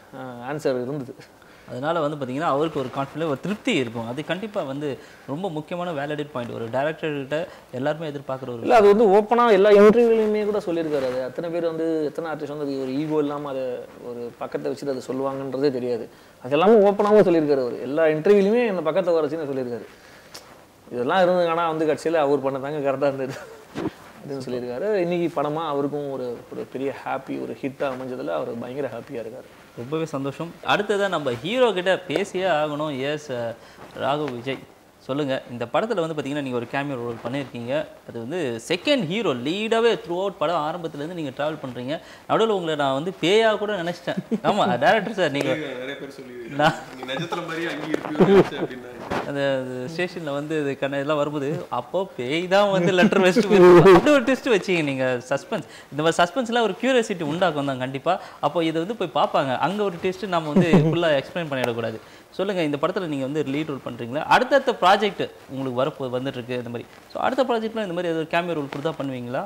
ஆன்சர் இருந்தது அதனால வந்து பார்த்தீங்கன்னா அவருக்கு ஒரு கான்ஃபிடன்ஸ் ஒரு திருப்தி இருக்கும் அது கண்டிப்பா வந்து ரொம்ப முக்கியமான வேலிடேட் பாயிண்ட் ஒரு டேரக்டர் கிட்ட எல்லாருமே எதிர்பார்க்குற ஒரு இல்லை அது வந்து ஓப்பனாக எல்லா இன்டர்வியூலையுமே கூட சொல்லியிருக்காரு அது அத்தனை பேர் வந்து எத்தனை ஆர்டிஸ்ட் வந்து அது ஒரு ஈகோ இல்லாமல் அதை ஒரு பக்கத்தை வச்சுட்டு அதை சொல்லுவாங்கன்றதே தெரியாது அது எல்லாமே ஓப்பனாகவும் சொல்லியிருக்காரு அவர் எல்லா இன்டர்வியூலையுமே இந்த பக்கத்தை வர வச்சுன்னு சொல்லியிருக்காரு இதெல்லாம் இருந்தது ஆனால் வந்து கடைசியில் அவர் பண்ணதாங்க கரெக்டாக இருந்தது அப்படின்னு சொல்லியிருக்காரு இன்னைக்கு படமாக அவருக்கும் ஒரு ஒரு பெரிய ஹாப்பி ஒரு ஹிட்டாக அமைஞ்சதில் அவர் பயங்கர ஹாப்பியாக இருக்கார் ரொம்பவே சந்தோஷம் அடுத்ததா நம்ம ஹீரோ கிட்ட பேசியே ஆகணும் எஸ் ராகவ் விஜய் சொல்லுங்கள் இந்த படத்தில் வந்து பார்த்தீங்கன்னா நீங்கள் ஒரு கேமியோ ரோல் பண்ணியிருக்கீங்க அது வந்து செகண்ட் ஹீரோ லீடாகவே த்ரூ அவுட் படம் ஆரம்பத்துலேருந்து நீங்கள் ட்ராவல் பண்ணுறீங்க நடுவில் உங்களை நான் வந்து பேயாக கூட நினச்சிட்டேன் ஆமாம் டேரக்டர் சார் நீங்கள் நிறைய பேர் சொல்லி நீங்க நிஜத்துல மாதிரியே அங்கேயும் இருப்பீங்க அப்படின்னாங்க அந்த ஸ்டேஷனில் வந்து இது கண்ண இதெல்லாம் வரும்போது அப்போ பேய் தான் வந்து லெட்டர் வச்சுட்டு போயிருக்கும். அப்படி ஒரு டெஸ்ட் வச்சிங்க நீங்கள் சஸ்பென்ஸ் இந்த மாதிரி சஸ்பென்ஸ்லாம் ஒரு கியூரியாசிட்டி உண்டாக்கும் தான் கண்டிப்பாக அப்போ இதை வந்து போய் பார்ப்பாங்க அங்கே ஒரு டெஸ்ட் நம்ம வந்து ஃபுல்லாக எக்ஸ்பிளைன் பண்ணிடக்கூடாது சொல்லுங்கள் இந்த படத்தில் நீங்கள் வந்து லீட் ரோல் பண்ணுறீங்களா அடுத்தடுத்த ப்ராஜெக்ட் உங்களுக்கு வரப்போ வந்துட்டு இருக்கு இந்த மாதிரி ஸோ அடுத்த ப்ராஜெக்ட்லாம் இந்த மாதிரி ஏதாவது கேமியோ ரோல் கொடுத்தா பண்ணுவீங்களா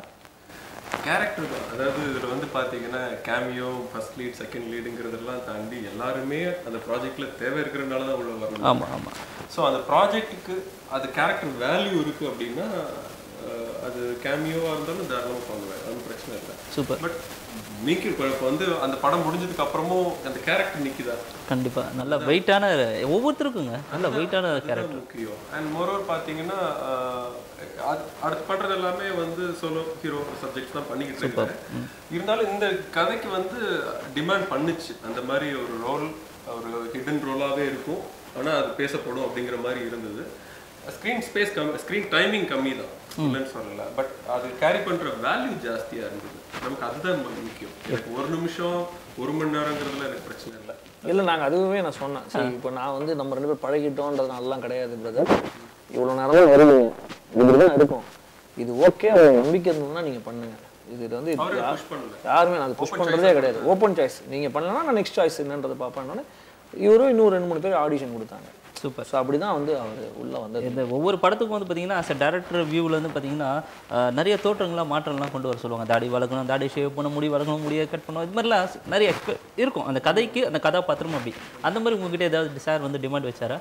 கேரக்டர் தான் அதாவது இதில் வந்து பார்த்தீங்கன்னா கேமியோ ஃபர்ஸ்ட் லீட் செகண்ட் லீடுங்கிறதெல்லாம் தாண்டி எல்லாருமே அந்த ப்ராஜெக்ட்ல தேவை இருக்கிறனால தான் உள்ள வரணும் ஆமாம் ஆமாம் ஸோ அந்த ப்ராஜெக்ட்டுக்கு அது கேரக்டர் வேல்யூ இருக்கு அப்படின்னா அஹ், அது கேமியோவாக இருந்தாலும் தாராளமாக பண்ணுவேன் அது பிரச்சனை இல்லை சூப்பர் பட் நீக்கி இப்போ வந்து அந்த படம் முடிஞ்சதுக்கு அப்புறமும் அந்த கேரக்டர் நிற்குதா கண்டிப்பாக நல்ல வெயிட்டான ஒவ்வொருத்தருக்குங்க நல்ல வெயிட்டான கேரக்டர் அதுதான் முக்கியம் அண்ட் மோரோவர் பார்த்தீங்கன்னா ஆஹ், அது- அடுத்து பண்றது எல்லாமே வந்து சோலோ ஹீரோ சப்ஜெக்ட்ஸ் தான் பண்ணிக்கிட்டு இருக்காரு இருந்தாலும் இந்த கதைக்கு வந்து டிமாண்ட் பண்ணுச்சு அந்த மாதிரி ஒரு ரோல் ஒரு ஹிடன் ரோலாவே இருக்கும் ஆனா அது பேசப்படும் அப்படிங்கிற மாதிரி இருந்தது ஸ்க்ரீன் ஸ்பேஸ் கம்மி ஸ்க்ரீன் டைமிங் கம்மி தான் இல்லைன்னு சொல்லல பட் அது கேரி பண்ற வேல்யூ ஜாஸ்தியா இருந்தது நமக்கு அதுதான் முக்கியம் எனக்கு ஒரு நிமிஷம் ஒரு மணி நேரங்கிறதுல எனக்கு பிரச்சனை இல்லை இல்லை நாங்கள் அதுவே நான் சொன்னேன் சரி இப்போ நான் வந்து நம்ம ரெண்டு பேர் பழகிட்டோன்றதுனாலலாம் கிடையாது பிரதர் இவ்வளோ நேரம் தான் வருது இப்படி தான் இருக்கும் இது ஓகே நம்பிக்கை இருந்ததுன்னா நீங்கள் பண்ணுங்க இது வந்து அவரே யா- புஷ் பண்ணல யாருமே நான் அது புஷ் பண்ணுறதே கிடையாது ஓப்பன் சாய்ஸ் நீங்கள் பண்ணலன்னா நான் நெக்ஸ்ட் சாய்ஸ் என்னன்றதை பார்ப்பேன் இவரும் இன்னும் ரெண்டு மூணு பேர் ஆடிஷன் கொடுத்தாங்க சூப்பர் ஸோ அப்படி தான் வந்து அவர் உள்ளே வந்தது இந்த ஒவ்வொரு படத்துக்கும் வந்து பார்த்தீங்கன்னா அஸ் டேரக்டர் வியூவில் வந்து பார்த்தீங்கன்னா அஹ், நிறைய தோற்றங்கள்லாம் மாற்றங்கள்லாம் கொண்டு வர சொல்லுவாங்க தாடி வளர்க்கணும் தாடி ஷேவ் பண்ண முடி வளர்க்கணும் முடியை கட் பண்ணணும் இது மாதிரிலாம் நிறைய எக்ஸ்பெ இருக்கும் அந்த கதைக்கு அந்த கதாபாத்திரம் அப்படி அந்த மாதிரி உங்ககிட்ட ஏதாவது சார் வந்து டிமாண்ட் வச்சாரா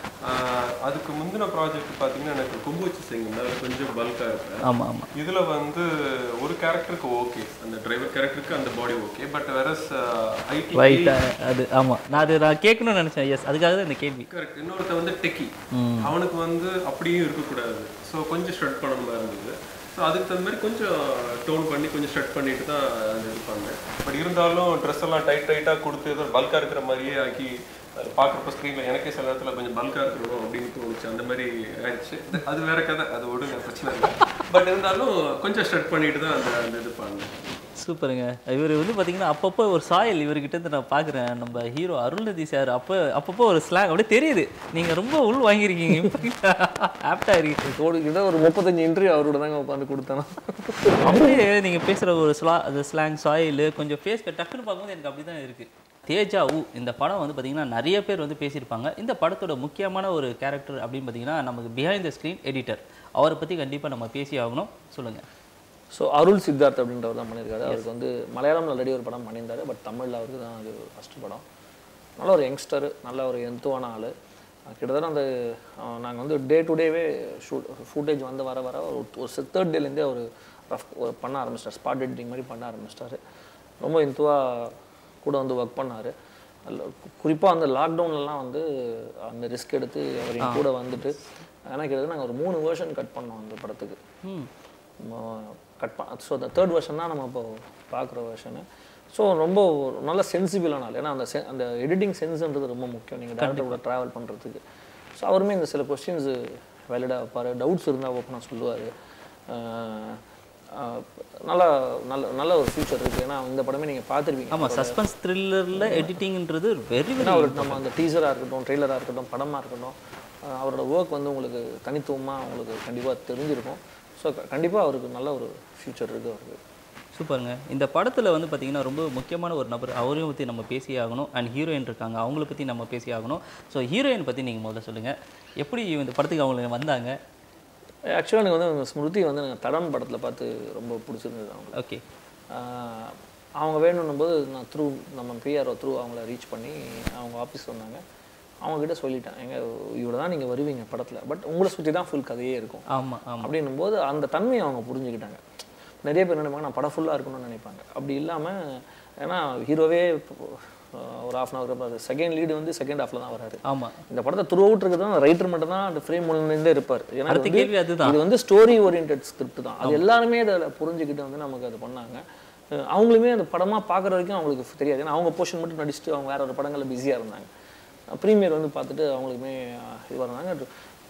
ஆஹ் அதுக்கு முந்தின ப்ராஜெக்ட் பார்த்தீங்கன்னா எனக்கு கொம்பு வச்சு செய்யுங்க அதில் கொஞ்சம் பல்காக இருப்பேன் ஆமாம் ஆமாம் இதுல வந்து ஒரு கேரக்டருக்கு ஓகே அந்த டிரைவர் கேரக்டருக்கு அந்த பாடி ஓகே பட் வேற ஐடி ரைட் அது ஆமாம் நான் அது நான் கேட்கணும்னு நினச்சேன் எஸ் அதுக்காக தான் இந்த கேள்வி கரெக்ட் இன்னொருத்த வந்து டெக்கி அவனுக்கு வந்து அப்படியும் இருக்கக்கூடாது ஸோ கொஞ்சம் ஸ்ட்ரெட் பண்ண மாதிரி இருந்தது ஸோ அதுக்கு தகுந்த மாதிரி கொஞ்சம் டோன் பண்ணி கொஞ்சம் ஸ்ட்ரெட் பண்ணிட்டு தான் அது இது பண்ணேன் பட் இருந்தாலும் ட்ரெஸ் எல்லாம் டைட் டைட்டாக கொடுத்து ஏதோ பல்காக இருக்கிற மாதிரியே ஆக்கி அது பார்க்குறப்ப ஸ்க்ரீனில் எனக்கே சில நேரத்தில் கொஞ்சம் பல்காக இருக்கணும் அப்படின்னு தோணுச்சு அந்த மாதிரி ஆயிடுச்சு அது வேற கதை அது விடுங்க பிரச்சனை இல்லை பட் இருந்தாலும் கொஞ்சம் ஸ்ட்ரெட் பண்ணிட்டு தான் அந்த அந்த இது பண்ணேன் சூப்பருங்க இவர் வந்து பார்த்தீங்கன்னா அப்பப்போ ஒரு சாயல் இவர்கிட்ட இருந்து நான் பார்க்குறேன் நம்ம ஹீரோ அருள்நிதி சார் அப்போ அப்பப்போ ஒரு ஸ்லாங் அப்படியே தெரியுது நீங்கள் ரொம்ப உள் வாங்கியிருக்கீங்க ஆப்டாக இருக்கீங்க கோடு கிட்ட ஒரு முப்பத்தஞ்சு இன்டர்வியூ அவரோட தாங்க உட்காந்து கொடுத்தேன் அப்படியே நீங்கள் பேசுகிற ஒரு ஸ்லா அது ஸ்லாங் சாயில் கொஞ்சம் ஃபேஸ் டக்குன்னு பார்க்கும்போது எனக்கு அப்படி தான் இருக்குது தேஜா ஊ இந்த படம் வந்து பார்த்தீங்கன்னா நிறைய பேர் வந்து பேசியிருப்பாங்க இந்த படத்தோட முக்கியமான ஒரு கேரக்டர் அப்படின்னு பார்த்தீங்கன்னா நமக்கு பிஹைண்ட் த ஸ்க்ரீன் எடிட்டர் அவரை பற்றி கண்டிப்பாக நம்ம பேசி ஆகணும் சொல்லுங்கள் ஸோ அருள் சித்தார்த் அப்படின்றவர் தான் பண்ணியிருக்காரு அவருக்கு வந்து மலையாளம் ஆல்ரெடி ஒரு படம் பண்ணியிருந்தாரு பட் தமிழில் அவருக்கு தான் அது ஃபஸ்ட்டு படம் நல்ல ஒரு யங்ஸ்டர் நல்ல ஒரு எந்துவான ஆள் கிட்டத்தட்ட அந்த நாங்கள் வந்து டே டு டேவே ஷூட் ஃபுட்டேஜ் வந்து வர வர ஒரு ஒரு தேர்ட் டேலேருந்தே அவர் ரஃப் பண்ண ஆரம்பிச்சிட்டார் ஸ்பாட் எடிட்டிங் மாதிரி பண்ண ஆரம்பிச்சிட்டாரு ரொம்ப இந்துவாக கூட வந்து ஒர்க் பண்ணார் குறிப்பாக அந்த லாக்டவுன்லலாம் வந்து அந்த ரிஸ்க் எடுத்து அவர் என் கூட வந்துட்டு ஏன்னா கிட்டத்தட்ட நாங்கள் ஒரு மூணு வேர்ஷன் கட் பண்ணோம் அந்த படத்துக்கு ம் கட் பண்ண ஸோ அந்த தேர்ட் வெர்ஷன் தான் நம்ம இப்போ பார்க்குற வெர்ஷனு ஸோ ரொம்ப ஒரு நல்ல சென்சிபிளான ஆள் ஏன்னா அந்த se- அந்த எடிட்டிங் சென்ஸ்ன்றது ரொம்ப முக்கியம் நீங்கள் டேரக்டர் கூட ட்ராவல் பண்ணுறதுக்கு ஸோ அவருமே இந்த சில கொஸ்டின்ஸ் வேலிடாக வைப்பார் டவுட்ஸ் இருந்தால் ஓப்பனாக சொல்லுவார் நல்ல நல்ல நல்ல ஒரு ஃபியூச்சர் இருக்குது ஏன்னா இந்த படமே நீங்கள் பார்த்துருப்பீங்க ஆமாம் சஸ்பென்ஸ் த்ரில்லரில் எடிட்டிங்ன்றது வெரி வெரி ஏன்னா அவருக்கு நம்ம அந்த டீசராக இருக்கட்டும் ட்ரெய்லராக இருக்கட்டும் படமாக இருக்கட்டும் அஹ் அவரோட ஒர்க் வந்து உங்களுக்கு தனித்துவமாக உங்களுக்கு கண்டிப்பாக தெரிஞ்சிருக்கும் ஸோ கண்டிப்பாக அவருக்கு நல்ல ஒரு ஃப்யூச்சர் இருக்குது அவருக்கு சூப்பருங்க இந்த படத்தில் வந்து பார்த்தீங்கன்னா ரொம்ப முக்கியமான ஒரு நபர் அவரையும் பற்றி நம்ம பேசி ஆகணும் அண்ட் ஹீரோயின் இருக்காங்க அவங்கள பற்றி நம்ம பேசி ஆகணும் ஸோ ஹீரோயின் பற்றி நீங்கள் முதல்ல சொல்லுங்கள் எப்படி இந்த படத்துக்கு அவங்க வந்தாங்க ஆக்சுவலாக எனக்கு வந்து அந்த ஸ்மிருதி வந்து எனக்கு தடம் படத்தில் பார்த்து ரொம்ப பிடிச்சிருந்தது அவங்க ஓகே ஆஹ் அவங்க வேணும்னும் போது நான் த்ரூ நம்ம பிஆர்ஓ த்ரூ அவங்கள ரீச் பண்ணி அவங்க ஆஃபீஸ் வந்தாங்க அவங்ககிட்ட சொல்லிட்டேன் எங்க இவ்வளோ தான் நீங்கள் வருவீங்க படத்தில் பட் உங்களை சுற்றி தான் ஃபுல் கதையே இருக்கும் ஆமாம் ஆமாம் அப்படின்னும் போது அந்த தன்மையை அவங்க புரிஞ்சுக்கிட்டாங்க நிறைய பேர் என்ன நினைப்பாங்க நான் படம் ஃபுல்லாக இருக்கணும்னு நினைப்பாங்க அப்படி இல்லாமல் ஏன்னா ஹீரோவே ஒரு half an hour second lead வந்து செகண்ட் ஹாஃப்ல தான் வராரு ஆமாம் இந்த படத்தை த்ரூ அவுட் இருக்கிறது ரைட்டர் மட்டும் தான் அந்த ஃப்ரேம் முன்னே இருப்பார் ஏன்னா அடுத்த இது வந்து- கேள்வி அதுதான். இது வந்து ஸ்டோரி ஓரியன்ட் ஸ்கிரிப்ட் தான் அது எல்லாருமே அதில் புரிஞ்சுக்கிட்டு வந்து நமக்கு அது பண்ணாங்க அஹ் அவங்களுமே அந்த படமா பார்க்குற வரைக்கும் அவங்களுக்கு தெரியாது ஏன்னா அவங்க போர்ஷன் மட்டும் நடிச்சுட்டு அவங்க வேற ஒரு படங்களில் பிஸியாக இருந்தாங்க ப்ரீமியர் வந்து பார்த்துட்டு அவங்களுக்குமே அஹ், இது வந்தாங்க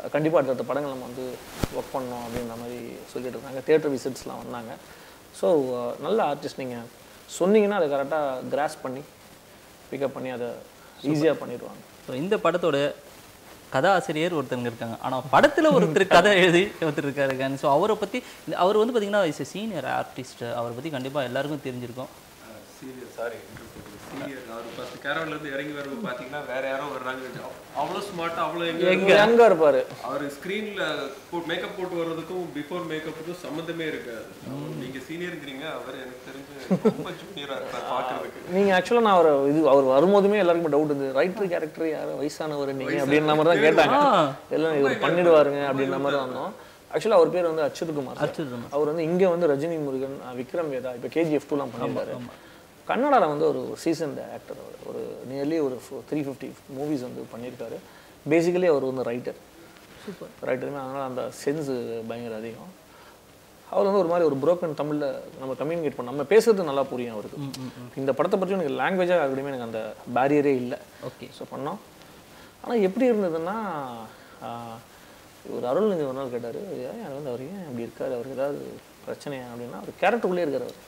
கண்டிப்பாக அடுத்தடுத்த படங்கள் நம்ம வந்து ஒர்க் பண்ணோம் அப்படின்ற மாதிரி சொல்லிட்டு இருக்காங்க தேட்டர் விசிட்ஸ்லாம் வந்தாங்க ஸோ நல்ல ஆர்டிஸ்ட் நீங்கள் சொன்னீங்கன்னா அதை கரெக்டாக கிராஸ் பண்ணி பிக்கப் பண்ணி அதை ஈஸியாக பண்ணிடுவாங்க ஸோ இந்த படத்தோட கதாசிரியர் ஒருத்தங்க இருக்காங்க ஆனால் படத்தில் ஒருத்தர் கதை எழுதி ஒருத்தர் இருக்காருங்க ஸோ அவரை பற்றி அவர் வந்து பார்த்தீங்கன்னா இஸ் சீனியர் ஆர்டிஸ்ட் அவரை பற்றி கண்டிப்பாக எல்லாருக்கும் தெரிஞ்சிருக்கும் சீனியர் சாரி சீனியர் அவர் ஃபர்ஸ்ட் கேரவன்ல இருந்து இறங்கி வரும்போது பாத்தீங்கன்னா வேற யாரோ வர்றாங்க அவ்வளோ ஸ்மார்ட்டா அவ்வளோ எங்க எங்கே இருப்பார் அவர் ஸ்க்ரீன்ல மேக்கப் போட்டு வர்றதுக்கும் பிஃபோர் மேக்கப்புக்கும் சம்மந்தமே இருக்காது அவர் நீங்க சீனியருங்கிறீங்க அவர் எனக்கு தெரிஞ்சு ரொம்ப ஜூனியரா இருப்பார் பாக்குறதுக்கு நீங்கள் ஆக்சுவலாக நான் அவர் இது அவர் வரும்போதுமே எல்லாருக்குமே டவுட் இருந்தது ரைட்டர் கேரக்டர் யாரும் வயசானவர் நீங்கள் அப்படின்ற மாதிரி தான் கேட்டாங்க எல்லாம் இவர் பண்ணிடுவாருங்க அப்படின்ற மாதிரி தான் வந்தோம் ஆக்சுவலாக அவர் பேர் வந்து அச்சுத்குமார் sir. அச்சுதம் அவர் வந்து இங்கே வந்து ரஜினி முருகன் அஹ், விக்ரம் வேதா இப்போ கேஜிஎஃப் டூலாம் பண்ணியிருந்தாரு கன்னடாவில் வந்து ஒரு சீசன் ஆக்டர் அவர் ஒரு நியர்லி ஒரு த்ரீ ஃபிஃப்டி மூவிஸ் வந்து பண்ணியிருக்காரு பேசிக்கலி அவர் வந்து ரைட்டர் சூப்பர் ரைட்டருமே அதனால் அந்த சென்ஸ் பயங்கர அதிகம் அவர் வந்து ஒரு மாதிரி ஒரு புரோக்கன் தமிழில் நம்ம கம்யூனிகேட் பண்ண நம்ம பேசுறது நல்லா புரியும் அவருக்கு இந்த படத்தை பற்றி எனக்கு லாங்குவேஜாக அப்படியுமே எனக்கு அந்த பேரியரே இல்லை ஓகே ஸோ பண்ணோம் ஆனால் எப்படி இருந்ததுன்னா ஆஹ், ஒரு அருள் நெஞ்சு ஒரு நாள் கேட்டார் ஏன் அது வந்து அவர் ஏன் அப்படி இருக்காரு அவருக்கு ஏதாவது பிரச்சனையா அப்படின்னா அவர் கேரக்டருக்குள்ளே இருக்கார் அவர்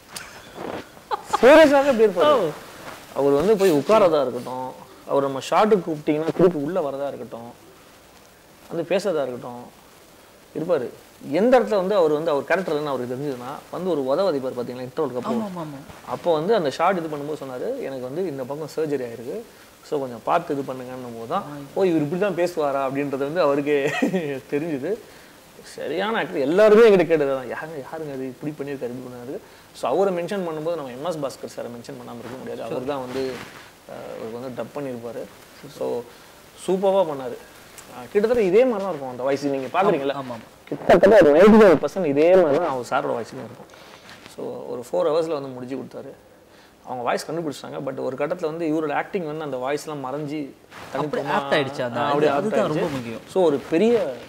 சீரியஸாக எப்படி இருப்பார் அவர் வந்து போய் உட்காரதா இருக்கட்டும் அவர் நம்ம ஷார்ட்டுக்கு கூப்பிட்டீங்கன்னா திருப்பி உள்ளே வரதா இருக்கட்டும் வந்து பேசுறதா இருக்கட்டும் இருப்பார் எந்த இடத்துல வந்து அவர் வந்து அவர் கேரக்டர் என்ன அவருக்கு தெரிஞ்சதுன்னா வந்து ஒரு உதவதிப்பார் பார்த்தீங்களா இன்டர்வலுக்கு அப்புறம் ஆமாம் ஆமாம் அப்போ வந்து அந்த ஷார்ட் இது பண்ணும்போது சொன்னார் எனக்கு வந்து இந்த பக்கம் சர்ஜரி ஆயிருக்கு ஸோ கொஞ்சம் பார்த்து இது பண்ணுங்கன்னும் போது தான் ஓ இவர் இப்படி தான் பேசுவாரா அப்படின்றது வந்து அவருக்கே தெரிஞ்சுது சரியான ஆக்டர் எல்லாருமே எங்கிட்ட கேட்டது தான் யாருங்க யாருங்க அது இப்படி பண்ணியிருக்காரு இப்படி பண்ணாரு ஸோ அவரை மென்ஷன் பண்ணும்போது நம்ம எம்எஸ் பாஸ்கர் சாரை மென்ஷன் பண்ணாமல் இருக்க முடியாது அவர் தான் வந்து அஹ், அவருக்கு வந்து டப் பண்ணியிருப்பாரு ஸோ சூப்பராக பண்ணார் கிட்டத்தட்ட இதே மாதிரி தான் இருக்கும் அந்த வாய்ஸ் நீங்கள் பார்க்குறீங்களா ஆமாம் கிட்டத்தட்ட ஒரு நைன்டி ஃபைவ் பர்சன்ட் இதே மாதிரி தான் அவர் சாரோட வாய்ஸ்லையும் இருக்கும் ஸோ ஒரு ஃபோர் ஹவர்ஸில் வந்து முடிச்சு கொடுத்தாரு அவங்க வாய்ஸ் கண்டுபிடிச்சாங்க பட் ஒரு கட்டத்தில் வந்து இவரோட ஆக்டிங் வந்து அந்த வாய்ஸ்லாம் மறைஞ்சி அப்படி ஆப்ட் ஆயிடுச்சு அந்த அப்படி அது- அதுதான் ரொம்ப முக்கியம் ஸோ ஒரு பெரிய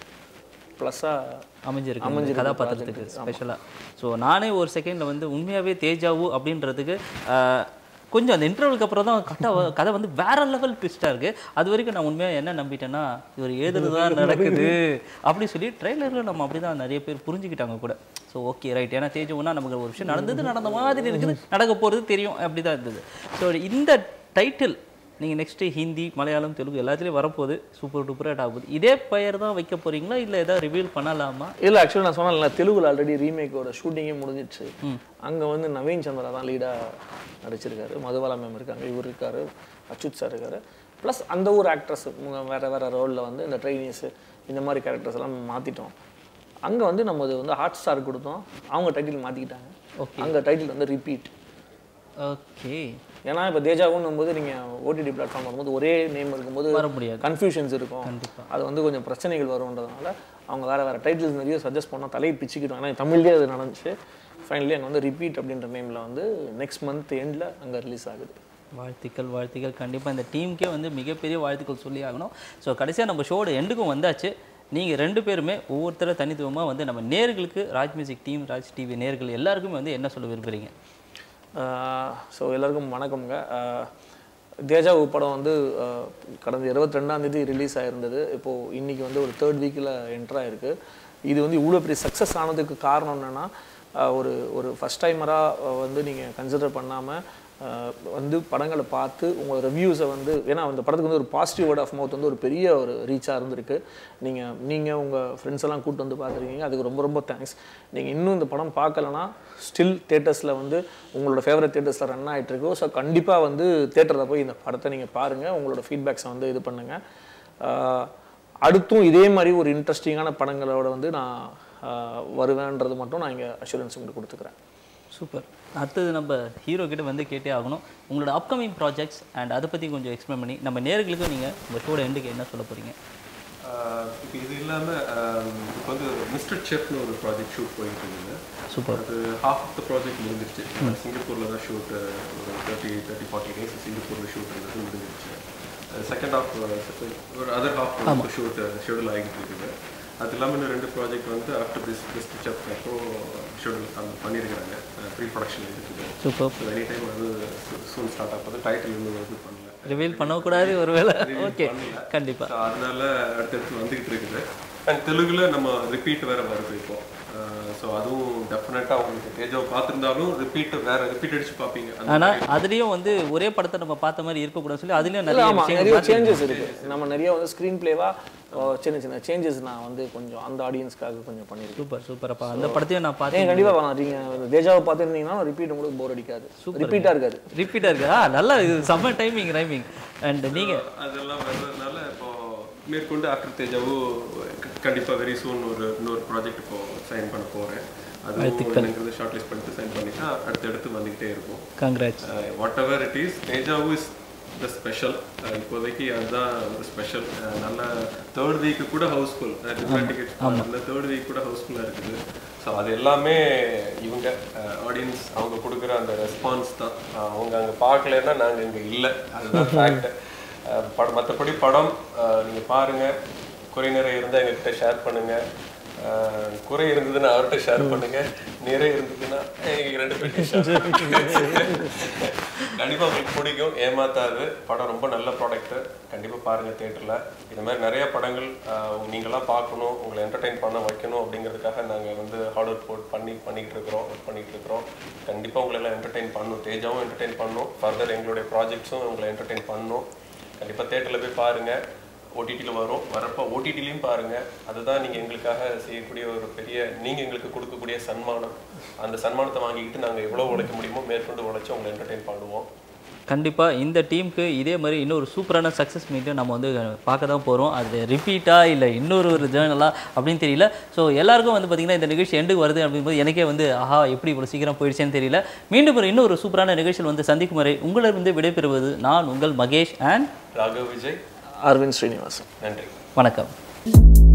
ப்ளஸ்ஸாக அமைஞ்சிருக்கு இந்த அமைஞ்சிருக்கு கதாபாத்திரத்துக்கு ஸ்பெஷலாக ஸோ நானே ஒரு செகண்டில் வந்து உண்மையாகவே தேஜாவு அப்படின்றதுக்கு ஆஹ், கொஞ்சம் அந்த இன்டர்வலுக்கு அப்புறம் தான் கட்ட கதை வந்து வேற லெவல் ட்விஸ்ட்டாக இருக்குது அது வரைக்கும் நான் உண்மையாக என்ன நம்பிட்டேன்னா இவர் எழுதுறது தான் நடக்குது அப்படி சொல்லி ட்ரெய்லரில் நம்ம அப்படி தான் நிறைய பேர் புரிஞ்சுக்கிட்டாங்க கூட ஸோ ஓகே ரைட் ஏன்னா தேஜவுனா நமக்கு ஒரு விஷயம் நடந்தது நடந்த மாதிரி இருக்குது நடக்க போகிறது தெரியும் அப்படி தான் இருந்தது ஸோ இந்த டைட்டில் நீங்கள் நெக்ஸ்ட்டு ஹிந்தி மலையாளம் தெலுங்கு எல்லாத்துலேயும் வரப்போகுது சூப்பர் டூப்பர் ஹிட் ஆகுது இதே பெயர் தான் வைக்க போறீங்களா இல்லை ஏதாவது ரிவீல் பண்ணலாமா இல்லை ஆக்சுவலி நான் சொன்னேன்ல தெலுங்குல ஆல்ரெடி ரீமேக்கோட ஷூட்டிங்கே முடிஞ்சிடுச்சு அங்கே வந்து நவீன் சந்திரா தான் லீடாக நடிச்சிருக்காரு மதுபாலா மேம் இருக்காங்க இவர் இருக்காரு அச்சுத் சார் இருக்காரு ப்ளஸ் அந்த ஊர் ஆக்ட்ரஸ் வேறு வேறு ரோலில் வந்து இந்த ட்ரைனிஸ் இந்த மாதிரி கேரக்டர்ஸ் எல்லாம் மாற்றிட்டோம் அங்கே வந்து நம்ம இது வந்து ஹாட் ஸ்டார் கொடுத்தோம் அவங்க டைட்டில் மாற்றிக்கிட்டாங்க Okay. அங்கே டைட்டில் வந்து ரிப்பீட் ஓகே ஏன்னா இப்போ தேஜாவுன்னும் போது நீங்கள் ஓடிடி பிளாட்ஃபார்ம் வரும்போது ஒரே நேம் இருக்கும்போது வர முடியாது கன்ஃபியூஷன்ஸ் இருக்கும் கண்டிப்பா. அது வந்து கொஞ்சம் பிரச்சனைகள் வரும்ன்றதுனால அவங்க வேற வேற டைட்டில்ஸ் நிறைய சஜஸ்ட் பண்ணோம் தலையை பிச்சுக்கிட்டோம் ஏன்னா தமிழ்லேயே அது நடந்துச்சு ஃபைனலி அங்கே வந்து ரிப்பீட் அப்படின்ற நேமில் வந்து நெக்ஸ்ட் மந்த் எண்டில் அங்கே ரிலீஸ் ஆகுது வாழ்த்துக்கள் வாழ்த்துக்கள் கண்டிப்பாக இந்த டீமுக்கே வந்து மிகப்பெரிய வாழ்த்துக்கள் சொல்லி ஆகணும் ஸோ கடைசியாக நம்ம ஷோட எண்டுக்கும் வந்தாச்சு நீங்கள் ரெண்டு பேருமே ஒவ்வொருத்தர தனித்துவமாக வந்து நம்ம நேர்களுக்கு Raj music team Raj TV நேர்கள் எல்லாருக்குமே வந்து என்ன சொல்ல விரும்புகிறீங்க ஸோ எல்லாருக்கும் வணக்கம்ங்க ஆஹ் தேஜாவு படம் வந்து ஆஹ் கடந்த இருபத்தி ரெண்டாம் தேதி ரிலீஸ் ஆயிருந்தது இப்போது இன்னைக்கு வந்து ஒரு தேர்ட் வீக்கில் என்ட்ரு ஆயிருக்கு இது வந்து இவ்வளோ பெரிய சக்ஸஸ் ஆனதுக்கு காரணம் என்னென்னா ஒரு ஒரு ஃபஸ்ட் டைமராக வந்து நீங்கள் கன்சிடர் பண்ணாமல் வந்து படங்களை பார்த்து உங்கள் ரிவ்யூஸை வந்து ஏன்னா அந்த படத்துக்கு வந்து ஒரு பாசிட்டிவ் வேர்ட் ஆஃப் மவுத் வந்து ஒரு பெரிய ஒரு ரீச்சாக இருந்திருக்கு நீங்கள் நீங்கள் உங்கள் ஃப்ரெண்ட்ஸ் எல்லாம் கூட்டு வந்து பார்த்துருக்கீங்க அதுக்கு ரொம்ப ரொம்ப தேங்க்ஸ் நீங்கள் இன்னும் இந்த படம் பார்க்கலனா ஸ்டில் தேட்டர்ஸில் வந்து உங்களோட ஃபேவரட் தேட்டர்ஸில் ரன் ஆகிட்டு இருக்கு ஸோ கண்டிப்பாக வந்து தேட்டரில் போய் இந்த படத்தை நீங்கள் பாருங்கள் உங்களோட ஃபீட்பேக்ஸை வந்து இது பண்ணுங்கள் ஆஹ் அடுத்தும் இதே மாதிரி ஒரு இன்ட்ரெஸ்டிங்கான படங்களோட வந்து நான் ஆஹ் வருவேன்றது மட்டும் நான் இங்கே அஷூரன்ஸ் உங்களுக்கு கொடுத்துக்கிறேன் சூப்பர் அடுத்தது நம்ம ஹீரோ கிட்ட வந்து கேட்டே ஆகணும் உங்களோட அப்கமிங் ப்ராஜெக்ட்ஸ் அண்ட் அதை பற்றி கொஞ்சம் எக்ஸ்பிளைன் பண்ணி நம்ம நேர்களுக்கும் நீங்கள் உங்கள் ஷோட எண்டுக்கு என்ன சொல்ல போகிறீங்க இப்போ இது இல்லாமல் இப்போ வந்து மிஸ்டர் செஃப்னு ஒரு ப்ராஜெக்ட் ஷூட் போயிட்டு இருந்தது சூப்பர் அது ஹாஃப் ஆஃப் த ப்ராஜெக்ட் முடிஞ்சிருச்சு சிங்கப்பூரில் தான் ஷூட் ஒரு தேர்ட்டி தேர்ட்டி ஃபார்ட்டி டேஸ் சிங்கப்பூரில் ஷூட் இருந்தது முடிஞ்சிருச்சு செகண்ட் ஹாஃப் ஒரு அதர் ஹாஃப் ஷூட் ஷெடியூல் ஆகிட்டு இருக்குது அது இல்லாமல் இன்னும் ரெண்டு ப்ராஜெக்ட் வந்து ஆஃப்டர் திஸ் மிஸ்டர் செஃப் அப்போ ஷெடியூல் பண்ணியிருக்கிறாங்க ப்ரீ ப்ரொடக்ஷன் இருக்குது சூப்பர் ஸோ எனி டைம் வந்து சூன் ஸ்டார்ட் ஆகுது டைட்டில் இன்னும் இது பண்ணல ரிவீல் பண்ணக்கூடாது ஒருவேளை ஓகே கண்டிப்பாக So, அதனால அடுத்தடுத்து வந்துகிட்டு இருக்குது அண்ட் தெலுங்குல நம்ம ரிப்பீட் வேற வருது இப்போ ஸோ அதுவும் டெஃபினட்டாக உங்களுக்கு தேஜாவை பார்த்துருந்தாலும் ரிப்பீட் வேற ரிப்பீட் அடிச்சு பார்ப்பீங்க அந்த ஆனா அதுலயும் வந்து ஒரே படத்தை நம்ம பார்த்த மாதிரி இருக்கக்கூடாதுன்னு சொல்லி அதுலயும் இல்ல நிறைய ஆமா விஷயங்கள் நிறைய மாத்தி- சேஞ்சஸ் இருக்கு நம்ம நிறைய வந்து ஸ்க்ரீன் பிளேவா சின்ன சின்ன சேஞ்சஸ் நான் வந்து கொஞ்சம் அந்த ஆடியன்ஸ்க்காக கொஞ்சம் பண்ணியிருக்கேன் சூப்பர் சூப்பர் அப்ப அந்த படத்தையும் நான் ஏன் பார்த்தேன் கண்டிப்பா வரலாம் நீங்க இந்த தேஜாவை பார்த்துருந்தீங்கன்னா ரிப்பீட் உங்களுக்கு போர் அடிக்காது ரிப்பீட்டா இருக்காது ரிப்பீட்டா இருக்கு ஆ நல்லா இது செம்ம டைமிங் ரைமிங் அண்ட் நீங்க அதெல்லாம் வர்றதுனால இப்போ மேற்கொண்டு ஆஃப்டர் தேஜாவும் கண்டிப்பா வெரி சூன் ஒரு இன்னொரு ப்ராஜெக்ட் இப்போ சைன் பண்ண போறேன் அதுவும் எனக்கு ஷார்ட் லிஸ்ட் பண்ணிட்டு சைன் பண்ணிட்டா அடுத்தடுத்து வந்துகிட்டே இருக்கும் congrats whatever it is Dejavu is the special இப்போதைக்கு அதுதான் ஒரு ஸ்பெஷல் நல்ல தேர்ட் வீக்கு கூட ஹவுஸ்ஃபுல் டிக்கெட்ஸ் அந்த தேர்ட் வீக் கூட ஹவுஸ்ஃபுல்லாக இருக்குது ஸோ அது எல்லாமே இவங்க ஆடியன்ஸ் அவங்க கொடுக்குற அந்த ரெஸ்பான்ஸ் தான் அஹ் அவங்க அங்கே பார்க்கலன்னா நாங்கள் இங்கே இல்லை அதுதான் ஃபேக்ட் படம் மற்றபடி படம் அஹ் நீங்க பாருங்க குறை நிறைய இருந்தால் எங்ககிட்ட ஷேர் பண்ணுங்க அஹ் குறை இருந்ததுன்னா அவர்கிட்ட ஷேர் பண்ணுங்க நிறை இருந்ததுன்னா எங்க ரெண்டு பேர்ட்டையும் ஷேர் பண்ணுங்க கண்டிப்பா உங்களுக்கு பிடிக்கும் ஏமாத்தாது படம் ரொம்ப நல்ல ப்ராடக்ட் கண்டிப்பா பாருங்க தியேட்டர்ல இந்த மாதிரி நிறைய படங்கள் அஹ், நீங்களாம் பார்க்கணும் உங்களை என்டர்டெயின் பண்ண வைக்கணும் அப்படிங்கிறதுக்காக நாங்க வந்து ஹார்ட் ஒர்க் போட் பண்ணி பண்ணிட்டு இருக்கிறோம் ஒர்க் பண்ணிட்டு இருக்கிறோம் கண்டிப்பா உங்களை எல்லாம் என்டர்டெயின் பண்ணும் தேஜாவும் என்டர்டெயின் பண்ணும் ஃபர்தர் எங்களுடைய ப்ராஜெக்ட்ஸும் உங்களை என்டர்டெயின் பண்ணும் கண்டிப்பா தியேட்டர்ல போய் பாருங்க ஓடிடியில் வரும் வரப்போ ஓடிடிலையும் பாருங்க அதுதான் நீங்க எங்களுக்காக செய்யக்கூடிய ஒரு பெரிய நீங்க எங்களுக்கு கொடுக்கக்கூடிய சன்மானம் அந்த சன்மானத்தை வாங்கிக்கிட்டு நாங்க எவ்வளவு உழைக்க முடியுமோ மேற்கொண்டு உழைச்சு உங்களை என்டர்டெயின் பண்ணுவோம் கண்டிப்பா இந்த டீமுக்கு இதே மாதிரி இன்னொரு சூப்பரான சக்ஸஸ் மீட்டை நம்ம வந்து பார்க்க தான் போகிறோம் அது ரிப்பீட்டா இல்லை இன்னொரு ஒரு ஜேர்னலா அப்படின்னு தெரியல ஸோ எல்லாருக்கும் வந்து பார்த்தீங்கன்னா இந்த நிகழ்ச்சி எண்டுக்கு வருது அப்படிங்கும்போது எனக்கே வந்து ஆஹா எப்படி இவ்வளோ சீக்கிரம் போயிடுச்சேன்னு தெரியல மீண்டும் ஒரு இன்னொரு சூப்பரான நிகழ்ச்சியில் வந்து சந்திக்கும் வரை உங்களிடம் விடைபெறுவது நான் உங்கள் மகேஷ் அண்ட் ராகவ் விஜய் அரவிந்த் ஸ்ரீனிவாசன் வணக்கம்